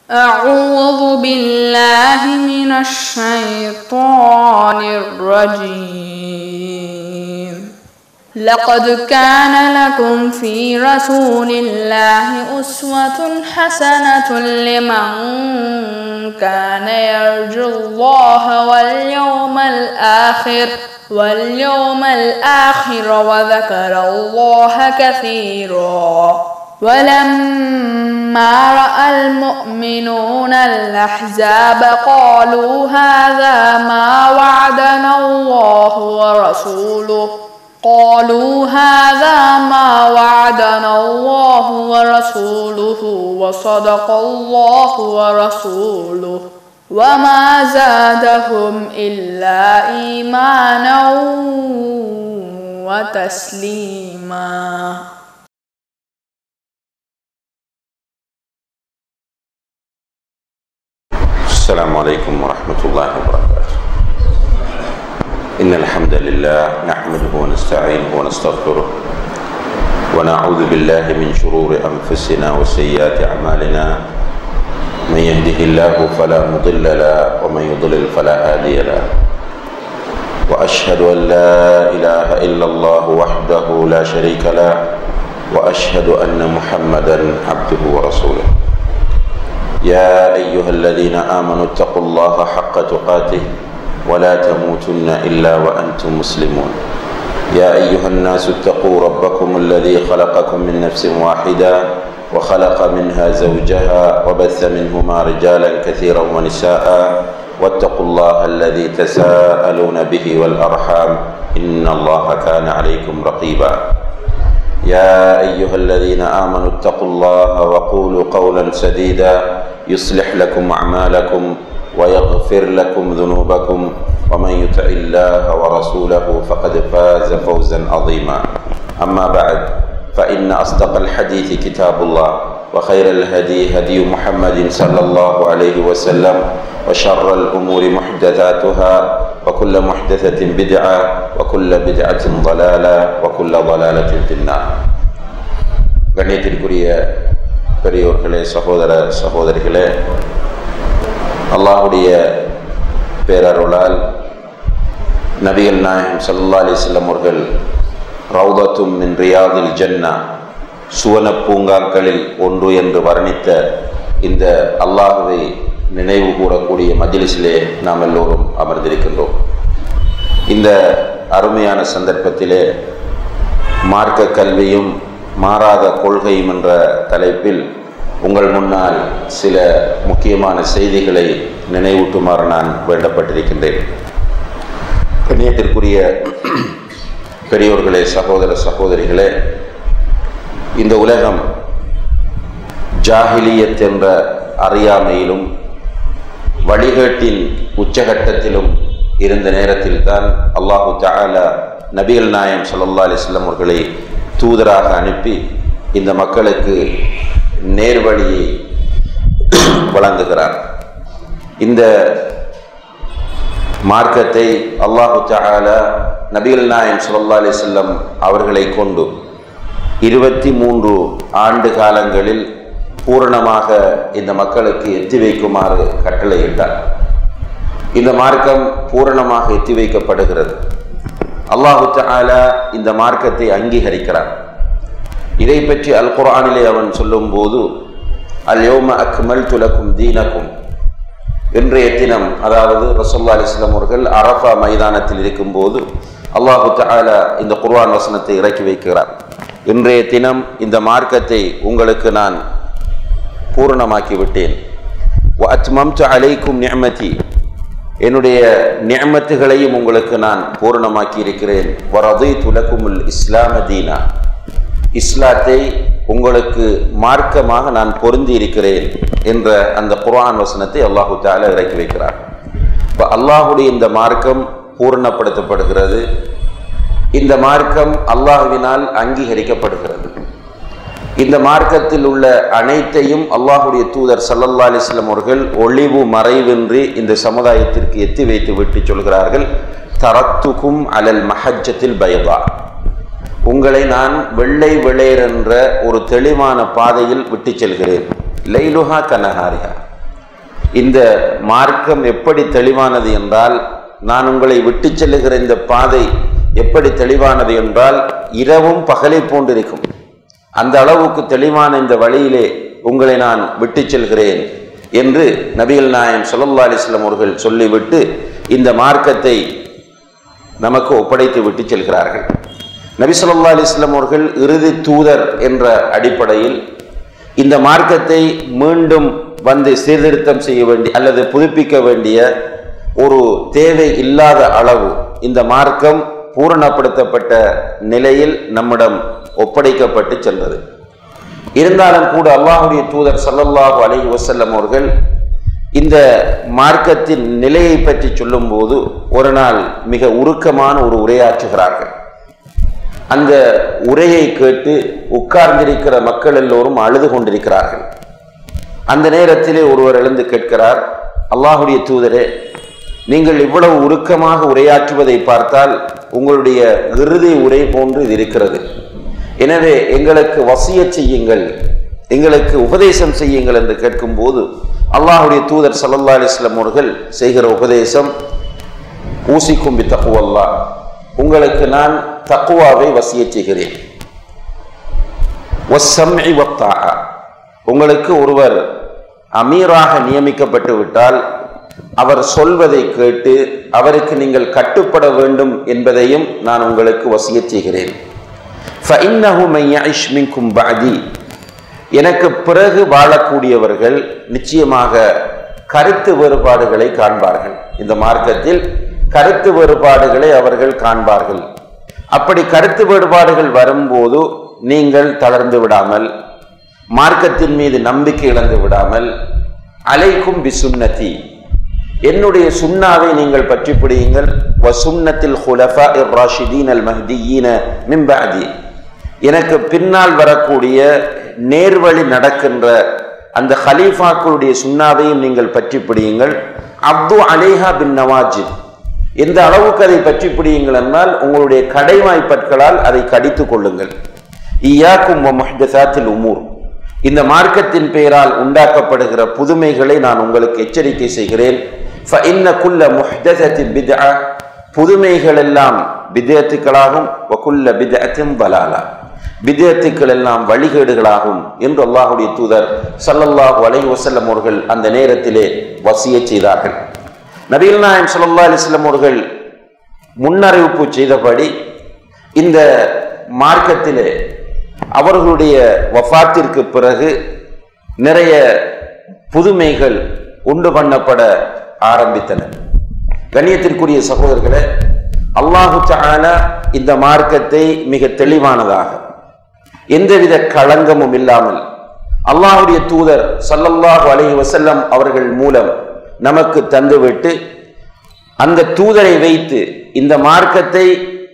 أعوذ بالله من الشيطان الرجيم لقد كان لكم في رسول الله أسوة حسنة لمن كان يرجو الله واليوم الآخر واليوم الآخر وذكر الله كثيرا ولما رأى المؤمنون الأحزاب قالوا هذا ما وعدنا الله ورسوله قالوا هذا ما وعدنا الله ورسوله وصدق الله ورسوله وما زادهم إلا إيمانا وتسليما السلام عليكم ورحمة الله وبركاته إن الحمد لله نحمده ونستعينه ونستغفره ونعوذ بالله من شرور أنفسنا وسيئات أعمالنا من يهده الله فلا مضل له ومن يضلل فلا هادي له وأشهد أن لا إله إلا الله وحده لا شريك له وأشهد أن محمدا عبده ورسوله يا أيها الذين آمنوا اتقوا الله حق تقاته ولا تموتن إلا وأنتم مسلمون يا أيها الناس اتقوا ربكم الذي خلقكم من نفس واحدة وخلق منها زوجها وبث منهما رجالا كثيرا ونساء واتقوا الله الذي تساءلون به والأرحام إن الله كان عليكم رقيبا يا أيها الذين آمنوا اتقوا الله وقولوا قولا سديدا يصلح لكم أعمالكم ويغفر لكم ذنوبكم ومن يطع الله ورسوله فقد فاز فوزا عظيما أما بعد فإن أصدق الحديث كتاب الله وخير الهدي هدي محمد صلى الله عليه وسلم وشر الأمور محدثاتها وكل محدثة بدعة وكل بدعة ضلالة وكل ضلالة في النار கண்ணியத்திற்குரிய பெரியோர்களே சகோதர சகோதரிகளே அல்லாஹுடைய பேரருளால் நபிகள் நாயகம் சல்லா அலிஸ்லம் அவர்கள் ரவுதத்தும் மின் ரியாதில் ஜன்னா சுவன பூங்காக்களில் ஒன்று என்று வர்ணித்த இந்த அல்லாஹுவை நினைவு கூறக்கூடிய மஜிலிஸிலே நாம் எல்லோரும் அமர்ந்திருக்கின்றோம் இந்த அருமையான சந்தர்ப்பத்திலே மார்க்க கல்வியும் மாறாத கொள்கையும் என்ற தலைப்பில் உங்கள் முன்னால் சில முக்கியமான செய்திகளை நினைவூட்டுமாறு நான் வேண்டப்பட்டிருக்கின்றேன் கண்ணியத்திற்குரிய பெரியோர்களே சகோதர சகோதரிகளே இந்த உலகம் ஜாகிலியத் என்ற அறியாமையிலும் வழிகேட்டின் உச்சகட்டத்திலும் இருந்த நேரத்தில் தான் அல்லாஹு தாலா நபிகள் நாயம் சல்லா அலிஸ்லாம் அவர்களை தூதராக அனுப்பி இந்த மக்களுக்கு நேர்வழியை வழங்குகிறார் இந்த மார்க்கத்தை அல்லாஹு தாலா நபிகள் நாயம் சல்லா அலிஸ்லம் அவர்களை கொண்டு இருபத்தி மூன்று ஆண்டு காலங்களில் பூரணமாக இந்த மக்களுக்கு எத்தி வைக்குமாறு கட்டளையிட்டார் இந்த மார்க்கம் பூரணமாக எத்தி வைக்கப்படுகிறது அல்லாஹு தாலா இந்த மார்க்கத்தை அங்கீகரிக்கிறான் இதை பற்றி அல் குரானிலே அவன் சொல்லும்போது அல் யோம அக்மல் துலக்கும் தீனக்கும் இன்றைய தினம் அதாவது ரசோல்லா அலிஸ்லாம் அவர்கள் அரஃபா மைதானத்தில் இருக்கும்போது அல்லாஹு தாலா இந்த குர்ஆன் வசனத்தை இறக்கி வைக்கிறார் இன்றைய தினம் இந்த மார்க்கத்தை உங்களுக்கு நான் பூரணமாக்கி விட்டேன் அத்மம்து அலைக்கும் நியமதி என்னுடைய நியமத்துகளையும் உங்களுக்கு நான் பூரணமாக்கி இருக்கிறேன் வரதை துலக்குமுல் இஸ்லாம தீனா இஸ்லாத்தை உங்களுக்கு மார்க்கமாக நான் பொருந்தி இருக்கிறேன் என்ற அந்த குர்ஆன் வசனத்தை அல்லாஹு தாலா இறக்கி வைக்கிறார் இப்போ அல்லாஹுடைய இந்த மார்க்கம் பூரணப்படுத்தப்படுகிறது இந்த மார்க்கம் அல்லாஹுவினால் அங்கீகரிக்கப்படுகிறது இந்த மார்க்கத்தில் உள்ள அனைத்தையும் அல்லாஹுடைய தூதர் சல்லல்லா அலிஸ்லாம் அவர்கள் ஒளிவு மறைவின்றி இந்த சமுதாயத்திற்கு எத்தி வைத்து விட்டு சொல்கிறார்கள் தரத்துக்கும் அலல் மஹஜத்தில் பயபா உங்களை நான் வெள்ளை வெளேர் என்ற ஒரு தெளிவான பாதையில் விட்டு செல்கிறேன் லைலுஹா கனஹாரிஹா இந்த மார்க்கம் எப்படி தெளிவானது என்றால் நான் உங்களை விட்டு செல்லுகிற இந்த பாதை எப்படி தெளிவானது என்றால் இரவும் பகலை போன்றிருக்கும் அந்த அளவுக்கு தெளிவான இந்த வழியிலே உங்களை நான் விட்டு செல்கிறேன் என்று நபிகள் நாயம் ஸல்லல்லாஹு அலைஹி வஸல்லம் அவர்கள் சொல்லிவிட்டு இந்த மார்க்கத்தை நமக்கு ஒப்படைத்து விட்டு செல்கிறார்கள் நபி ஸல்லல்லாஹு அலைஹி வஸல்லம் அவர்கள் இறுதி தூதர் என்ற அடிப்படையில் இந்த மார்க்கத்தை மீண்டும் வந்து சீர்திருத்தம் செய்ய வேண்டிய அல்லது புதுப்பிக்க வேண்டிய ஒரு தேவை இல்லாத அளவு இந்த மார்க்கம் பூரணப்படுத்தப்பட்ட நிலையில் நம்மிடம் ஒப்படைக்கப்பட்டு சென்றது இருந்தாலும் கூட அல்லாஹுடைய தூதர் ஸல்லல்லாஹு அலைஹி வஸல்லம் அவர்கள் இந்த மார்க்கத்தின் நிலையை பற்றி சொல்லும்போது ஒரு நாள் மிக உருக்கமான ஒரு உரையாற்றுகிறார்கள் அந்த உரையை கேட்டு உட்கார்ந்திருக்கிற மக்கள் எல்லோரும் அழுது கொண்டிருக்கிறார்கள் அந்த நேரத்திலே ஒருவர் எழுந்து கேட்கிறார் அல்லாஹுடைய தூதரே நீங்கள் இவ்வளவு உருக்கமாக உரையாற்றுவதை பார்த்தால் உங்களுடைய இறுதி உரை போன்று இது இருக்கிறது எனவே எங்களுக்கு வசிய செய்யுங்கள் எங்களுக்கு உபதேசம் செய்யுங்கள் என்று கேட்கும்போது அல்லாஹுடைய தூதர் ஸல்லல்லாஹு அலைஹி வஸல்லம் அவர்கள் செய்கிற உபதேசம் ஊசிக்கும் பி தக்குவல்லா உங்களுக்கு நான் தக்குவாவை வசிய செய்கிறேன் வஸ்ஸம்இ வத்தாஅ. உங்களுக்கு ஒருவர் அமீராக நியமிக்கப்பட்டு விட்டால் அவர் சொல்வதை கேட்டு அவருக்கு நீங்கள் கட்டுப்பட வேண்டும் என்பதையும் நான் உங்களுக்கு வசிய செய்கிறேன் فَإِنَّهُ مَن يَعِشْ مِنكُم بَعْدِي எனக்கு பிறகு வாழக்கூடியவர்கள் நிச்சயமாக கருத்து வேறுபாடுகளை காண்பார்கள் இந்த மார்க்கத்தில் கருத்து வேறுபாடுகளை அவர்கள் காண்பார்கள் அப்படி கருத்து வேறுபாடுகள் வரும்போது நீங்கள் தளர்ந்து விடாமல் மார்க்கத்தின் மீது நம்பிக்கை இழந்து விடாமல் அலைக்கும் பி சுன்னதி என்னுடைய சுன்னாவை நீங்கள் பற்றி பிடியுங்கள் வ சுன்னத்தில் ஹுலஃபா இர் ராஷிதீன் அல் மஹ்தியீன மின் பஅதி எனக்கு பின்னால் வரக்கூடிய நேர்வழி நடக்கின்ற அந்த ஹலீஃபாக்களுடைய சுன்னாவையும் நீங்கள் பற்றி பிடியுங்கள் அப்து அலேஹா பின் நவாஜித் எந்த அளவுக்கு அதை பற்றி பிடியுங்கள் என்றால் உங்களுடைய கடைவாய்ப்பற்களால் அதை கடித்துக் கொள்ளுங்கள் ஈயாக்கும் வ முஹ்தசாத்தில் உமூர் இந்த மார்க்கத்தின் பெயரால் உண்டாக்கப்படுகிற புதுமைகளை நான் உங்களுக்கு எச்சரிக்கை செய்கிறேன் فَإِنَّ كُلَّ مُحْدَثَةٍ بِدْعَةٍ புதுமைகள் எல்லாம் பிதத்துக்களாகும் வகுல்ல பிதத்தின் பலாலா பிதத்துக்கள் எல்லாம் வழிகேடுகளாகும் என்று அல்லாஹுடைய தூதர் ஸல்லல்லாஹு அலைஹி வஸல்லம் அவர்கள் அந்த நேரத்திலே வசிய செய்தார்கள் நபிகள் நாயம் ஸல்லல்லாஹு அலைஹி வஸல்லம் அவர்கள் முன்னறிவிப்பு செய்தபடி இந்த மார்க்கத்திலே அவர்களுடைய வஃபாத்திற்கு பிறகு நிறைய புதுமைகள் உண்டு பண்ணப்பட ஆரம்பித்தன கண்ணியத்திற்குரிய சகோதரர்களே அல்லாஹு தஆலா இந்த மார்க்கத்தை மிக தெளிவானதாக எந்தவித களங்கமும் இல்லாமல் அல்லாஹுடைய தூதர் ஸல்லல்லாஹு அலைஹி வஸல்லம் அவர்கள் மூலம் நமக்கு தந்துவிட்டு அந்த தூதரை வைத்து இந்த மார்க்கத்தை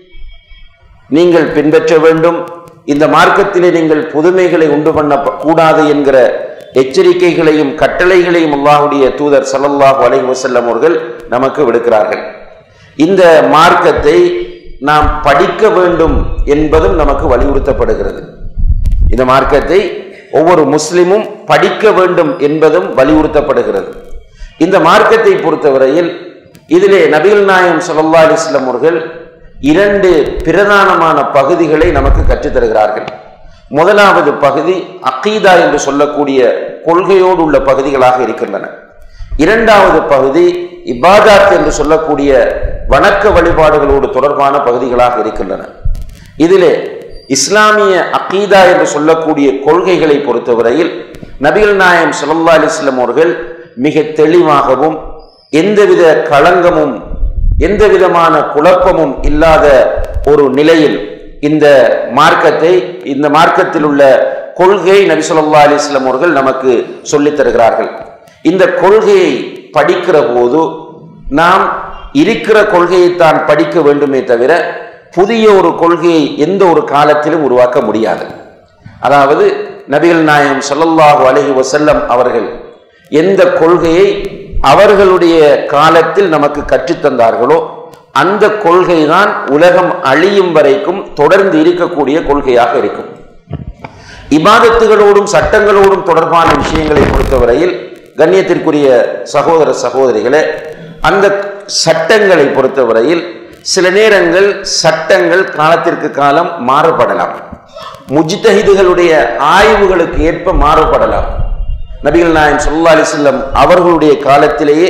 நீங்கள் பின்பற்ற வேண்டும் இந்த மார்க்கத்திலே நீங்கள் புதுமைகளை உண்டு பண்ண கூடாது என்கிற எச்சரிக்கைகளையும் கட்டளைகளையும் அல்லாஹுடைய தூதர் ஸல்லல்லாஹு அலைஹி வஸல்லம் அவர்கள் நமக்கு விடுக்கிறார்கள் இந்த மார்க்கத்தை நாம் படிக்க வேண்டும் என்பதும் நமக்கு வலியுறுத்தப்படுகிறது இந்த மார்க்கத்தை ஒவ்வொரு முஸ்லிமும் படிக்க வேண்டும் என்பதும் வலியுறுத்தப்படுகிறது இந்த மார்க்கத்தை பொறுத்தவரையில் இதிலே நபிகள் நாயம் ஸல்லல்லாஹு அலைஹி வஸல்லம் அவர்கள் இரண்டு பிரதானமான பகுதிகளை நமக்கு கற்றுத் தருகிறார்கள் முதலாவது பகுதி அகீதா என்று சொல்லக்கூடிய கொள்கையோடு உள்ள பகுதிகளாக இருக்கின்றன இரண்டாவது பகுதி இபாதாத் என்று சொல்லக்கூடிய வணக்க வழிபாடுகளோடு தொடர்பான பகுதிகளாக இருக்கின்றன இதிலே இஸ்லாமிய அகீதா என்று சொல்லக்கூடிய கொள்கைகளை பொறுத்தவரையில் நபிகள் நாயம் ஸல்லல்லாஹு அலைஹி வஸல்லம் அவர்கள் மிக தெளிவாகவும் எந்தவித களங்கமும் எந்த விதமான குழப்பமும் இல்லாத ஒரு நிலையில் இந்த மார்க்கத்தை இந்த மார்க்கத்தில் உள்ள கொள்கை நபி ஸல்லல்லாஹு அலைஹி வஸல்லம் அவர்கள் நமக்கு சொல்லித் தருகிறார்கள் இந்த கொள்கையை படிக்கிற போது நாம் இருக்கிற கொள்கையைத்தான் படிக்க வேண்டுமே தவிர புதிய ஒரு கொள்கையை எந்த ஒரு காலத்திலும் உருவாக்க முடியாது அதாவது நபிகள் நாயகம் ஸல்லல்லாஹு அலைஹி வஸல்லம் அவர்கள் எந்த கொள்கையை அவர்களுடைய காலத்தில் நமக்கு கற்றுத்தந்தார்களோ அந்த கொள்கை தான் உலகம் அழியும் வரைக்கும் தொடர்ந்து இருக்கக்கூடிய கொள்கையாக இருக்கும் இபாதத்துகளோடும் சட்டங்களோடும் தொடர்பான விஷயங்களை பொறுத்தவரையில் கண்ணியத்திற்குரிய சகோதர சகோதரிகளே அந்த சட்டங்களை பொறுத்தவரையில் சில நேரங்கள் சட்டங்கள் காலத்திற்கு காலம் மாறுபடலாம் முஜ்தஹிதுகளுடைய ஆய்வுகளுக்கு ஏற்ப மாறுபடலாம் நபிகள் நாயம் சொல்லா அலிஸ்லம் அவர்களுடைய காலத்திலேயே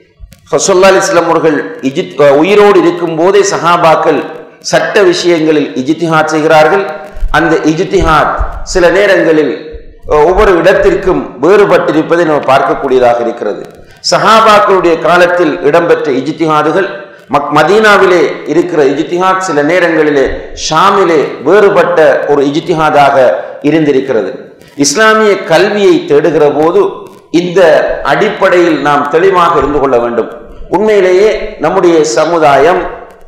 சொல்லா அலிஸ்லம் அவர்கள் இஜித் உயிரோடு இருக்கும் போதே சஹாபாக்கள் சட்ட விஷயங்களில் இஜித்திஹாத் செய்கிறார்கள் அந்த இஜித்திஹாத் சில நேரங்களில் ஒவ்வொரு இடத்திற்கும் வேறுபட்டிருப்பதை நம்ம பார்க்கக்கூடியதாக இருக்கிறது சஹாபாக்களுடைய காலத்தில் இடம்பெற்ற இஜித்திஹாதுகள் மக் மதீனாவிலே இருக்கிற இஜித்திஹாத் சில நேரங்களிலே ஷாமிலே வேறுபட்ட ஒரு இஜித்திஹாதாக இருந்திருக்கிறது இஸ்லாமிய கல்வியை தேடுகிற போது இந்த அடிப்படையில் நாம் தெளிவாக இருந்து கொள்ள வேண்டும் உண்மையிலேயே நம்முடைய சமுதாயம்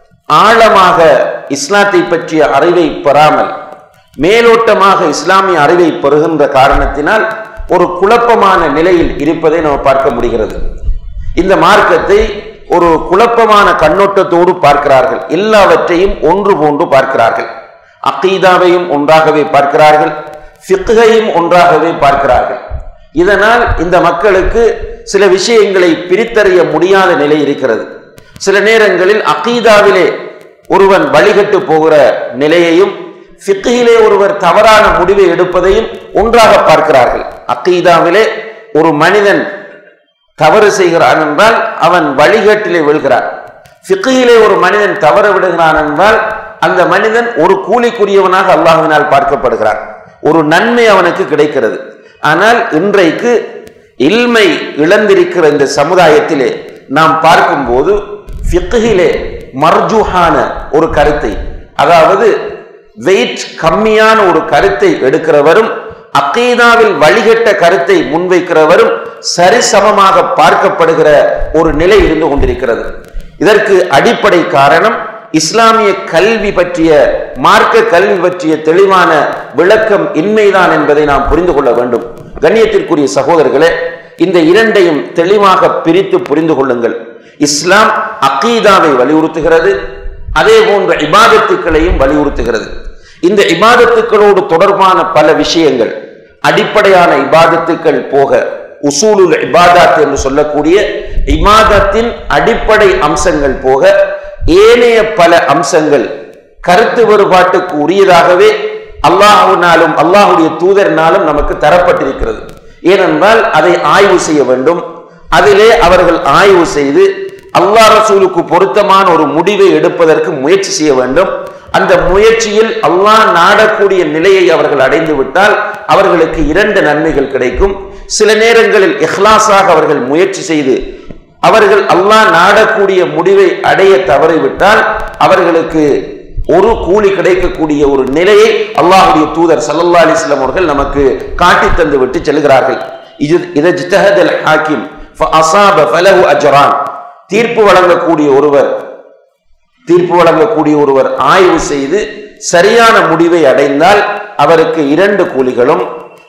ஆழமாக இஸ்லாத்தை பற்றிய அறிவை பெறாமல் மேலோட்டமாக இஸ்லாமிய அறிவை பெறுகின்ற காரணத்தினால் ஒரு குழப்பமான நிலையில் இருப்பதை நம்ம பார்க்க முடிகிறது இந்த மார்க்கத்தை ஒரு குழப்பமான கண்ணோட்டத்தோடு பார்க்கிறார்கள் எல்லாவற்றையும் ஒன்று போன்று பார்க்கிறார்கள் அக்கீதாவையும் ஒன்றாகவே பார்க்கிறார்கள் ஃபிக்கையும் ஒன்றாகவே பார்க்கிறார்கள் இதனால் இந்த மக்களுக்கு சில விஷயங்களை பிரித்தறிய முடியாத நிலை இருக்கிறது சில நேரங்களில் அகீதாவிலே ஒருவன் வழிகட்டு போகிற நிலையையும் ஃபிக்கிலே ஒருவர் தவறான முடிவை எடுப்பதையும் ஒன்றாக பார்க்கிறார்கள் அக்கீதாவிலே ஒரு மனிதன் தவறு செய்கிறான் என்றால் அவன் வழிகேட்டிலே விழுகிறான் ஃபிக்கிலே ஒரு மனிதன் தவற விடுகிறான் என்றால் அந்த மனிதன் ஒரு கூலிக்குரியவனாக அல்லாஹினால் பார்க்கப்படுகிறான் ஒரு நன்மை அவனுக்கு கிடைக்கிறது ஆனால் இன்றைக்கு இல்மை இழந்திருக்கிற இந்த சமுதாயத்திலே நாம் பார்க்கும்போது ஃபிக்கிலே மர்ஜுஹான ஒரு கருத்தை அதாவது வெயிட் கம்மியான ஒரு கருத்தை எடுக்கிறவரும் அக்கீதாவில் வழிகட்ட கருத்தை முன்வைக்கிறவரும் சரிசமமாக பார்க்கப்படுகிற ஒரு நிலை இருந்து கொண்டிருக்கிறது இதற்கு அடிப்படை காரணம் இஸ்லாமிய கல்வி பற்றிய மார்க்க கல்வி பற்றிய தெளிவான விளக்கம் இன்மைதான் என்பதை நாம் புரிந்து கொள்ள வேண்டும் கண்ணியத்திற்குரிய சகோதரர்களே இந்த இரண்டையும் தெளிவாக பிரித்து புரிந்து கொள்ளுங்கள் இஸ்லாம் அக்கீதாவை வலியுறுத்துகிறது அதே போன்ற இபாதத்துக்களையும் வலியுறுத்துகிறது இந்த இபாதத்துக்களோடு தொடர்பான பல விஷயங்கள் அடிப்படையான இபாதத்துக்கள் போக உசூலுல் இபாதாத் என்று சொல்லக்கூடிய இபாதத்தின் அடிப்படை அம்சங்கள் போக ஏனைய பல அம்சங்கள் கருத்து வேறுபாட்டுக்கு உரியதாகவே அல்லாஹுனாலும் அல்லாஹுடைய தூதர்னாலும் நமக்கு தரப்பட்டிருக்கிறது ஏனென்றால் அதை ஆய்வு செய்ய வேண்டும் அதிலே அவர்கள் ஆய்வு செய்து அல்லாஹ் ரசூலுக்கு பொருத்தமான ஒரு முடிவை எடுப்பதற்கு முயற்சி செய்ய வேண்டும் அந்த முயற்சியில் அல்லாஹ் நாடக்கூடிய நிலையை அவர்கள் அடைந்து விட்டால் அவர்களுக்கு இரண்டு நன்மைகள் கிடைக்கும் சில நேரங்களில் இஹ்லாஸாக அவர்கள் முயற்சி செய்து அவர்கள் அல்லாஹ் நாடக்கூடிய முடிவை அடைய தவறிவிட்டால் அவர்களுக்கு ஒரு கூலி கிடைக்கக்கூடிய ஒரு நிலையை அல்லாஹுடைய தூதர் சல்லல்லா அலிஸ்லாம் அவர்கள் நமக்கு காட்டி தந்து விட்டு செல்கிறார்கள் இது இதை ஜித்தஹதல் ஹாக்கிம் அசாப ஃபலஹு அஜரான் தீர்ப்பு வழங்கக்கூடிய ஒருவர் தீர்ப்பு வழங்கக்கூடிய ஒருவர் ஆய்வு செய்து சரியான முடிவை அடைந்தால் அவருக்கு இரண்டு கூலிகளும்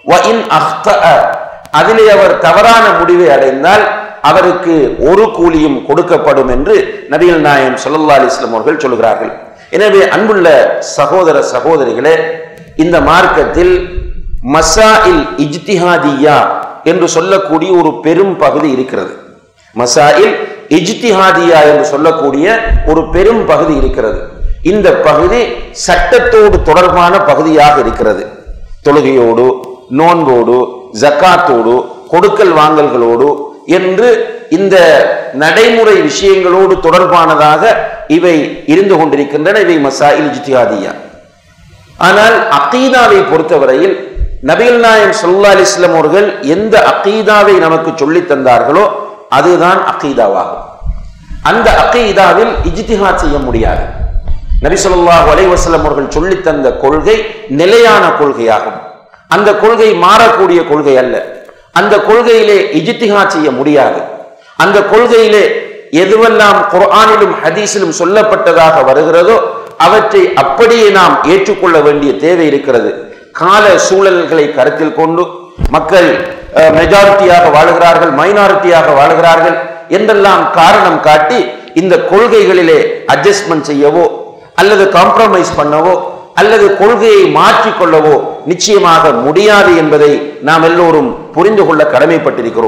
அதிலே அவர் தவறான முடிவை அடைந்தால் அவருக்கு ஒரு கூலியும் கொடுக்கப்படும் என்று நபிகள் நாயம் சொல்லல்லா அலிஸ்லாம் அவர்கள் சொல்கிறார்கள் எனவே அன்புள்ள சகோதர சகோதரிகளே இந்த மார்க்கத்தில் மசாஇல் இஜ்திஹாதியா என்று சொல்லக்கூடிய ஒரு பெரும் பகுதி இருக்கிறது மசாயில் இஜ்திஹாதியா என்று சொல்லக்கூடிய ஒரு பெரும் பகுதி இருக்கிறது இந்த பகுதி சட்டத்தோடு தொடர்பான பகுதியாக இருக்கிறது தொழுகையோடு நோன்போடு ஜக்காத்தோடு கொடுக்கல் வாங்கல்களோடு என்று இந்த நடைமுறை விஷயங்களோடு தொடர்பானதாக இவை இருந்து கொண்டிருக்கின்றன இவை மசாயில் ஜித்தியாதியா ஆனால் அக்கீதாவை பொறுத்தவரையில் நபிகள் நாயம் சொல்லா அலிஸ்லாம் அவர்கள் எந்த அக்கீதாவை நமக்கு சொல்லி தந்தார்களோ அதுதான் அக்கீதாவாகும் அந்த அக்கீதாவில் இஜ்திஹாத் செய்ய முடியாது நபி சொல்லாஹ் அலைவசலம் அவர்கள் சொல்லி தந்த கொள்கை நிலையான கொள்கையாகும் அந்த கொள்கை மாறக்கூடிய கொள்கை அல்ல அந்த கொள்கையிலே இஜித்திஹாத் செய்ய முடியாது அந்த கொள்கையிலே எதுவெல்லாம் குர்ஆனிலும் ஹதீஸிலும் சொல்லப்பட்டதாக வருகிறதோ அவற்றை அப்படியே நாம் ஏற்றுக்கொள்ள வேண்டிய தேவை இருக்கிறது கால சூழல்களை கருத்தில் கொண்டு மக்கள் மெஜாரிட்டியாக வாழுகிறார்கள் மைனாரிட்டியாக வாழுகிறார்கள் என்றெல்லாம் காரணம் காட்டி இந்த கொள்கைகளிலே அட்ஜஸ்ட்மெண்ட் செய்யவோ அல்லது காம்ப்ரமைஸ் பண்ணவோ அல்லது கொள்கையை மாற்றிக்கொள்ளவோ நிச்சயமாக முடியாது என்பதை நாம் எல்லோரும் புரிந்து கொள்ள கடமைப்பட்டிருக்கிறோம்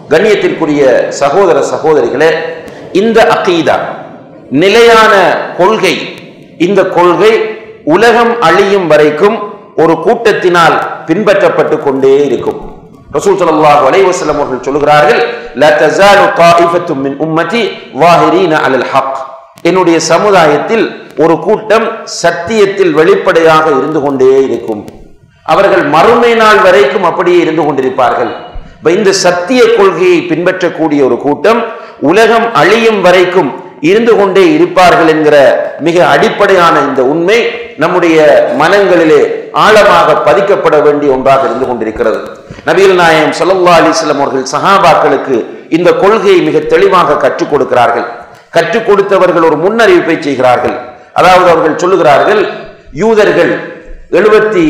கண்ணியத்திற்குரிய சகோதர சகோதரிகளே இந்த அகீதா நிலையான கொள்கை இந்த கொள்கை உலகம் அழியும் வரைக்கும் ஒரு கூட்டத்தினால் பின்பற்றப்பட்டு கொண்டே இருக்கும் ரசூல் ஸல்லல்லாஹு அலைஹி வஸல்லம் அவர்கள் சொல்கிறார்கள் லா தஸாலு தாயிஃபத்து மின் உம்மதி வாஹிரீன அலல் ஹக் என்னுடைய சமுதாயத்தில் ஒரு கூட்டம் சத்தியத்தில் வெளிப்படையாக இருந்து கொண்டே இருக்கும் அவர்கள் மறுமை நாள் வரைக்கும் அப்படியே இருந்து கொண்டிருப்பார்கள் இப்ப இந்த சத்திய கொள்கையை பின்பற்றக்கூடிய ஒரு கூட்டம் உலகம் அழியும் வரைக்கும் இருந்து கொண்டே இருப்பார்கள் என்கிற மிக அடிப்படையான இந்த உண்மை நம்முடைய மனங்களிலே ஆழமாக பதிக்கப்பட வேண்டிய ஒன்றாக இருந்து கொண்டிருக்கிறது நபிகள் நாயகம் ஸல்லல்லாஹு அலைஹி வஸல்லம் அவர்கள் சஹாபாக்களுக்கு இந்த கொள்கையை மிக தெளிவாக கற்றுக் கொடுக்கிறார்கள் கற்றுக் கொடுத்தவர்கள் ஒரு முன்னறிவிப்பை செய்கிறார்கள் அதாவது அவர்கள் சொல்லுகிறார்கள் யூதர்கள் எழுபத்தி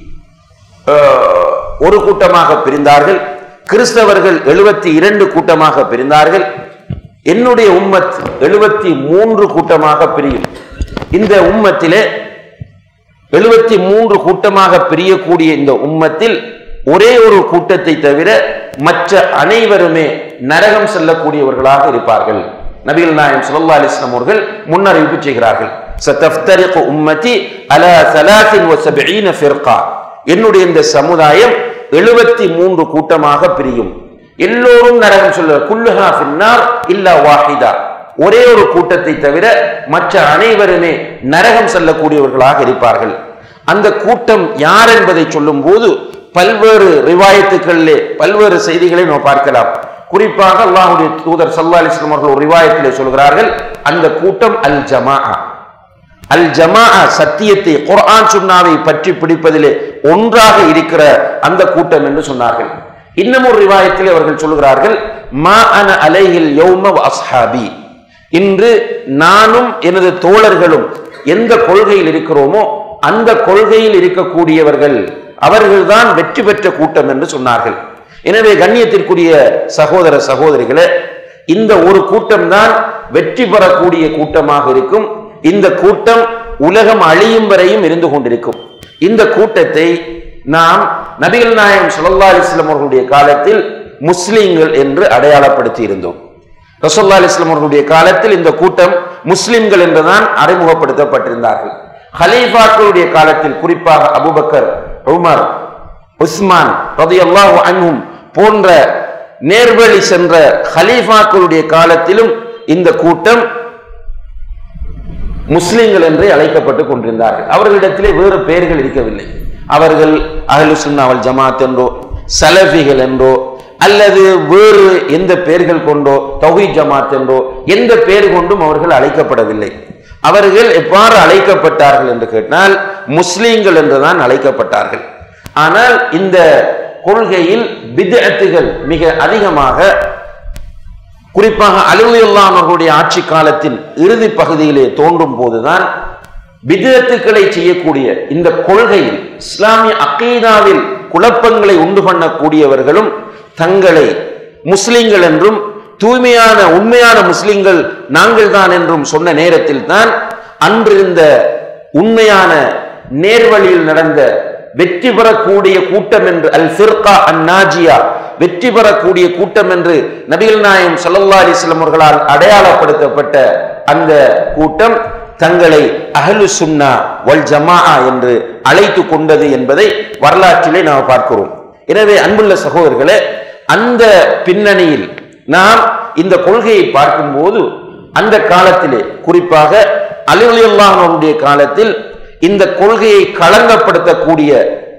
ஒரு கூட்டமாக பிரிந்தார்கள் கிறிஸ்தவர்கள் எழுபத்தி இரண்டு கூட்டமாக பிரிந்தார்கள் என்னுடைய உம்மத் எழுபத்தி மூன்று கூட்டமாக பிரியும் இந்த உம்மத்திலே எழுபத்தி மூன்று கூட்டமாக பிரியக்கூடிய இந்த உம்மத்தில் ஒரே ஒரு கூட்டத்தை தவிர மற்ற அனைவருமே நரகம் செல்லக்கூடியவர்களாக இருப்பார்கள் நபிகள் நாயம் ஸல்லல்லாஹு அலைஹி வஸல்லம் அவர்கள் முன்னறிவிப்பு செய்கிறார்கள் சதஃப்தரிகு உம்மதி அலா 73 ஃபிர்கா என்னுடைய இந்த சமுதாயம் எழுபத்தி மூன்று கூட்டமாக பிரியும் எல்லோரும் நரகம் சொல்ல குல்லுஹா ஃபின்னார் இல்லா வாஹிதா ஒரே ஒரு கூட்டத்தை தவிர மற்ற அனைவருமே நரகம் செல்லக்கூடியவர்களாக இருப்பார்கள் அந்த கூட்டம் யார் என்பதை சொல்லும் போது பல்வேறு ரிவாயத்துக்களிலே பல்வேறு செய்திகளை நாம் பார்க்கலாம் குறிப்பாக அல்லாஹுடைய தூதர் சல்லா அலிஸ்லாம் அவர்கள் ஒரு ரிவாயத்திலே சொல்கிறார்கள் அந்த கூட்டம் அல் ஜமா அல் ஜமா சத்தியத்தை குர்ஆன் சுன்னாவை பற்றி பிடிப்பதிலே ஒன்றாக இருக்கிற அந்த கூட்டம் என்று சொன்னார்கள் இன்னும் ஒரு ரிவாயத்தில் அவர்கள் சொல்கிறார்கள் மா அன அலைஹில் யௌம அஸ்ஹாபி இன்று நானும் எனது தோழர்களும் எந்த கொள்கையில் இருக்கிறோமோ அந்த கொள்கையில் இருக்கக்கூடியவர்கள் அவர்கள்தான் வெற்றி பெற்ற கூட்டம் என்று சொன்னார்கள் எனவே கண்ணியத்திற்குரிய சகோதர சகோதரிகளே இந்த ஒரு கூட்டம் தான் வெற்றி பெறக்கூடிய கூட்டமாக இருக்கும் இந்த கூட்டம் உலகம் அழியும் வரையும் இருந்து கொண்டிருக்கும் இந்த கூட்டத்தை நாம் நபிகள் நாயகம் ஸல்லல்லாஹு அலைஹி வஸல்லம் அவர்களுடைய காலத்தில் முஸ்லிம்கள் என்று அடையாளப்படுத்தி இருந்தோம் ரசோல்லா அலிஸ்லாம் அவர்களுடைய காலத்தில் இந்த கூட்டம் முஸ்லிம்கள் என்றுதான் அறிமுகப்படுத்தப்பட்டிருந்தார்கள் ஹலீஃபாக்களுடைய காலத்தில் குறிப்பாக அபுபக்கர் உமர் உஸ்மான் ரதியல்லாஹு அன்ஹும் போன்ற நேர்வழி சென்ற ஹலீஃபாக்களுடைய காலத்திலும் இந்த கூட்டம் முஸ்லிம்கள் என்றே அழைக்கப்பட்டு கொண்டிருந்தார்கள் அவர்களிடத்திலே வேறு பெயர்கள் இருக்கவில்லை அவர்கள் அஹ்லு சுன்னாவல் ஜமாத் என்றோ சலஃபிகள் என்றோ அல்லது வேறு எந்த பெயர்கள் கொண்டோ தௌஹி ஜமாத் என்றோ எந்த பெயர் கொண்டும் அவர்கள் அழைக்கப்படவில்லை அவர்கள் எவ்வாறு அழைக்கப்பட்டார்கள் என்று கேட்டால் முஸ்லீம்கள் என்றுதான் அழைக்கப்பட்டார்கள் ஆனால் இந்த கொள்கையில் பித்அத்துகள் மிக அதிகமாக குறிப்பாக அலுவலாம் அவர்களுடைய ஆட்சி காலத்தின் இறுதி பகுதியிலே தோன்றும் போதுதான் பிதத்துக்களை செய்யக்கூடிய இந்த கொள்கையில் இஸ்லாமிய அக்கீதாவில் குழப்பங்களை உண்டு பண்ணக்கூடியவர்களும் தங்களை முஸ்லிம்கள் என்றும் தூய்மையான உண்மையான முஸ்லிம்கள் நாங்கள் தான் என்றும் சொன்ன நேரத்தில் தான் அன்றிருந்த உண்மையான நேர்வழியில் நடந்த வெற்றி பெறக்கூடிய கூட்டம் என்று அல் ஃபிர்கா அன் நாஜியா வெற்றி பெறக்கூடிய கூட்டம் என்று நபிகள் நாயம் சல்லல்லா அலிஸ்லாம் அவர்களால் அடையாளப்படுத்தப்பட்ட அந்த கூட்டம் தங்களை அஹலு சுன்னா வல் ஜமா என்று அழைத்து கொண்டது என்பதை வரலாற்றிலே நாம் பார்க்கிறோம் எனவே அன்புள்ள சகோதரர்களே அந்த பின்னணியில் நாம் இந்த கொள்கையை பார்க்கும்போது அந்த காலத்திலே குறிப்பாக அலிவலியுல்லாஹனுடைய காலத்தில் இந்த கொள்கையை களங்கப்படுத்தக்கூடிய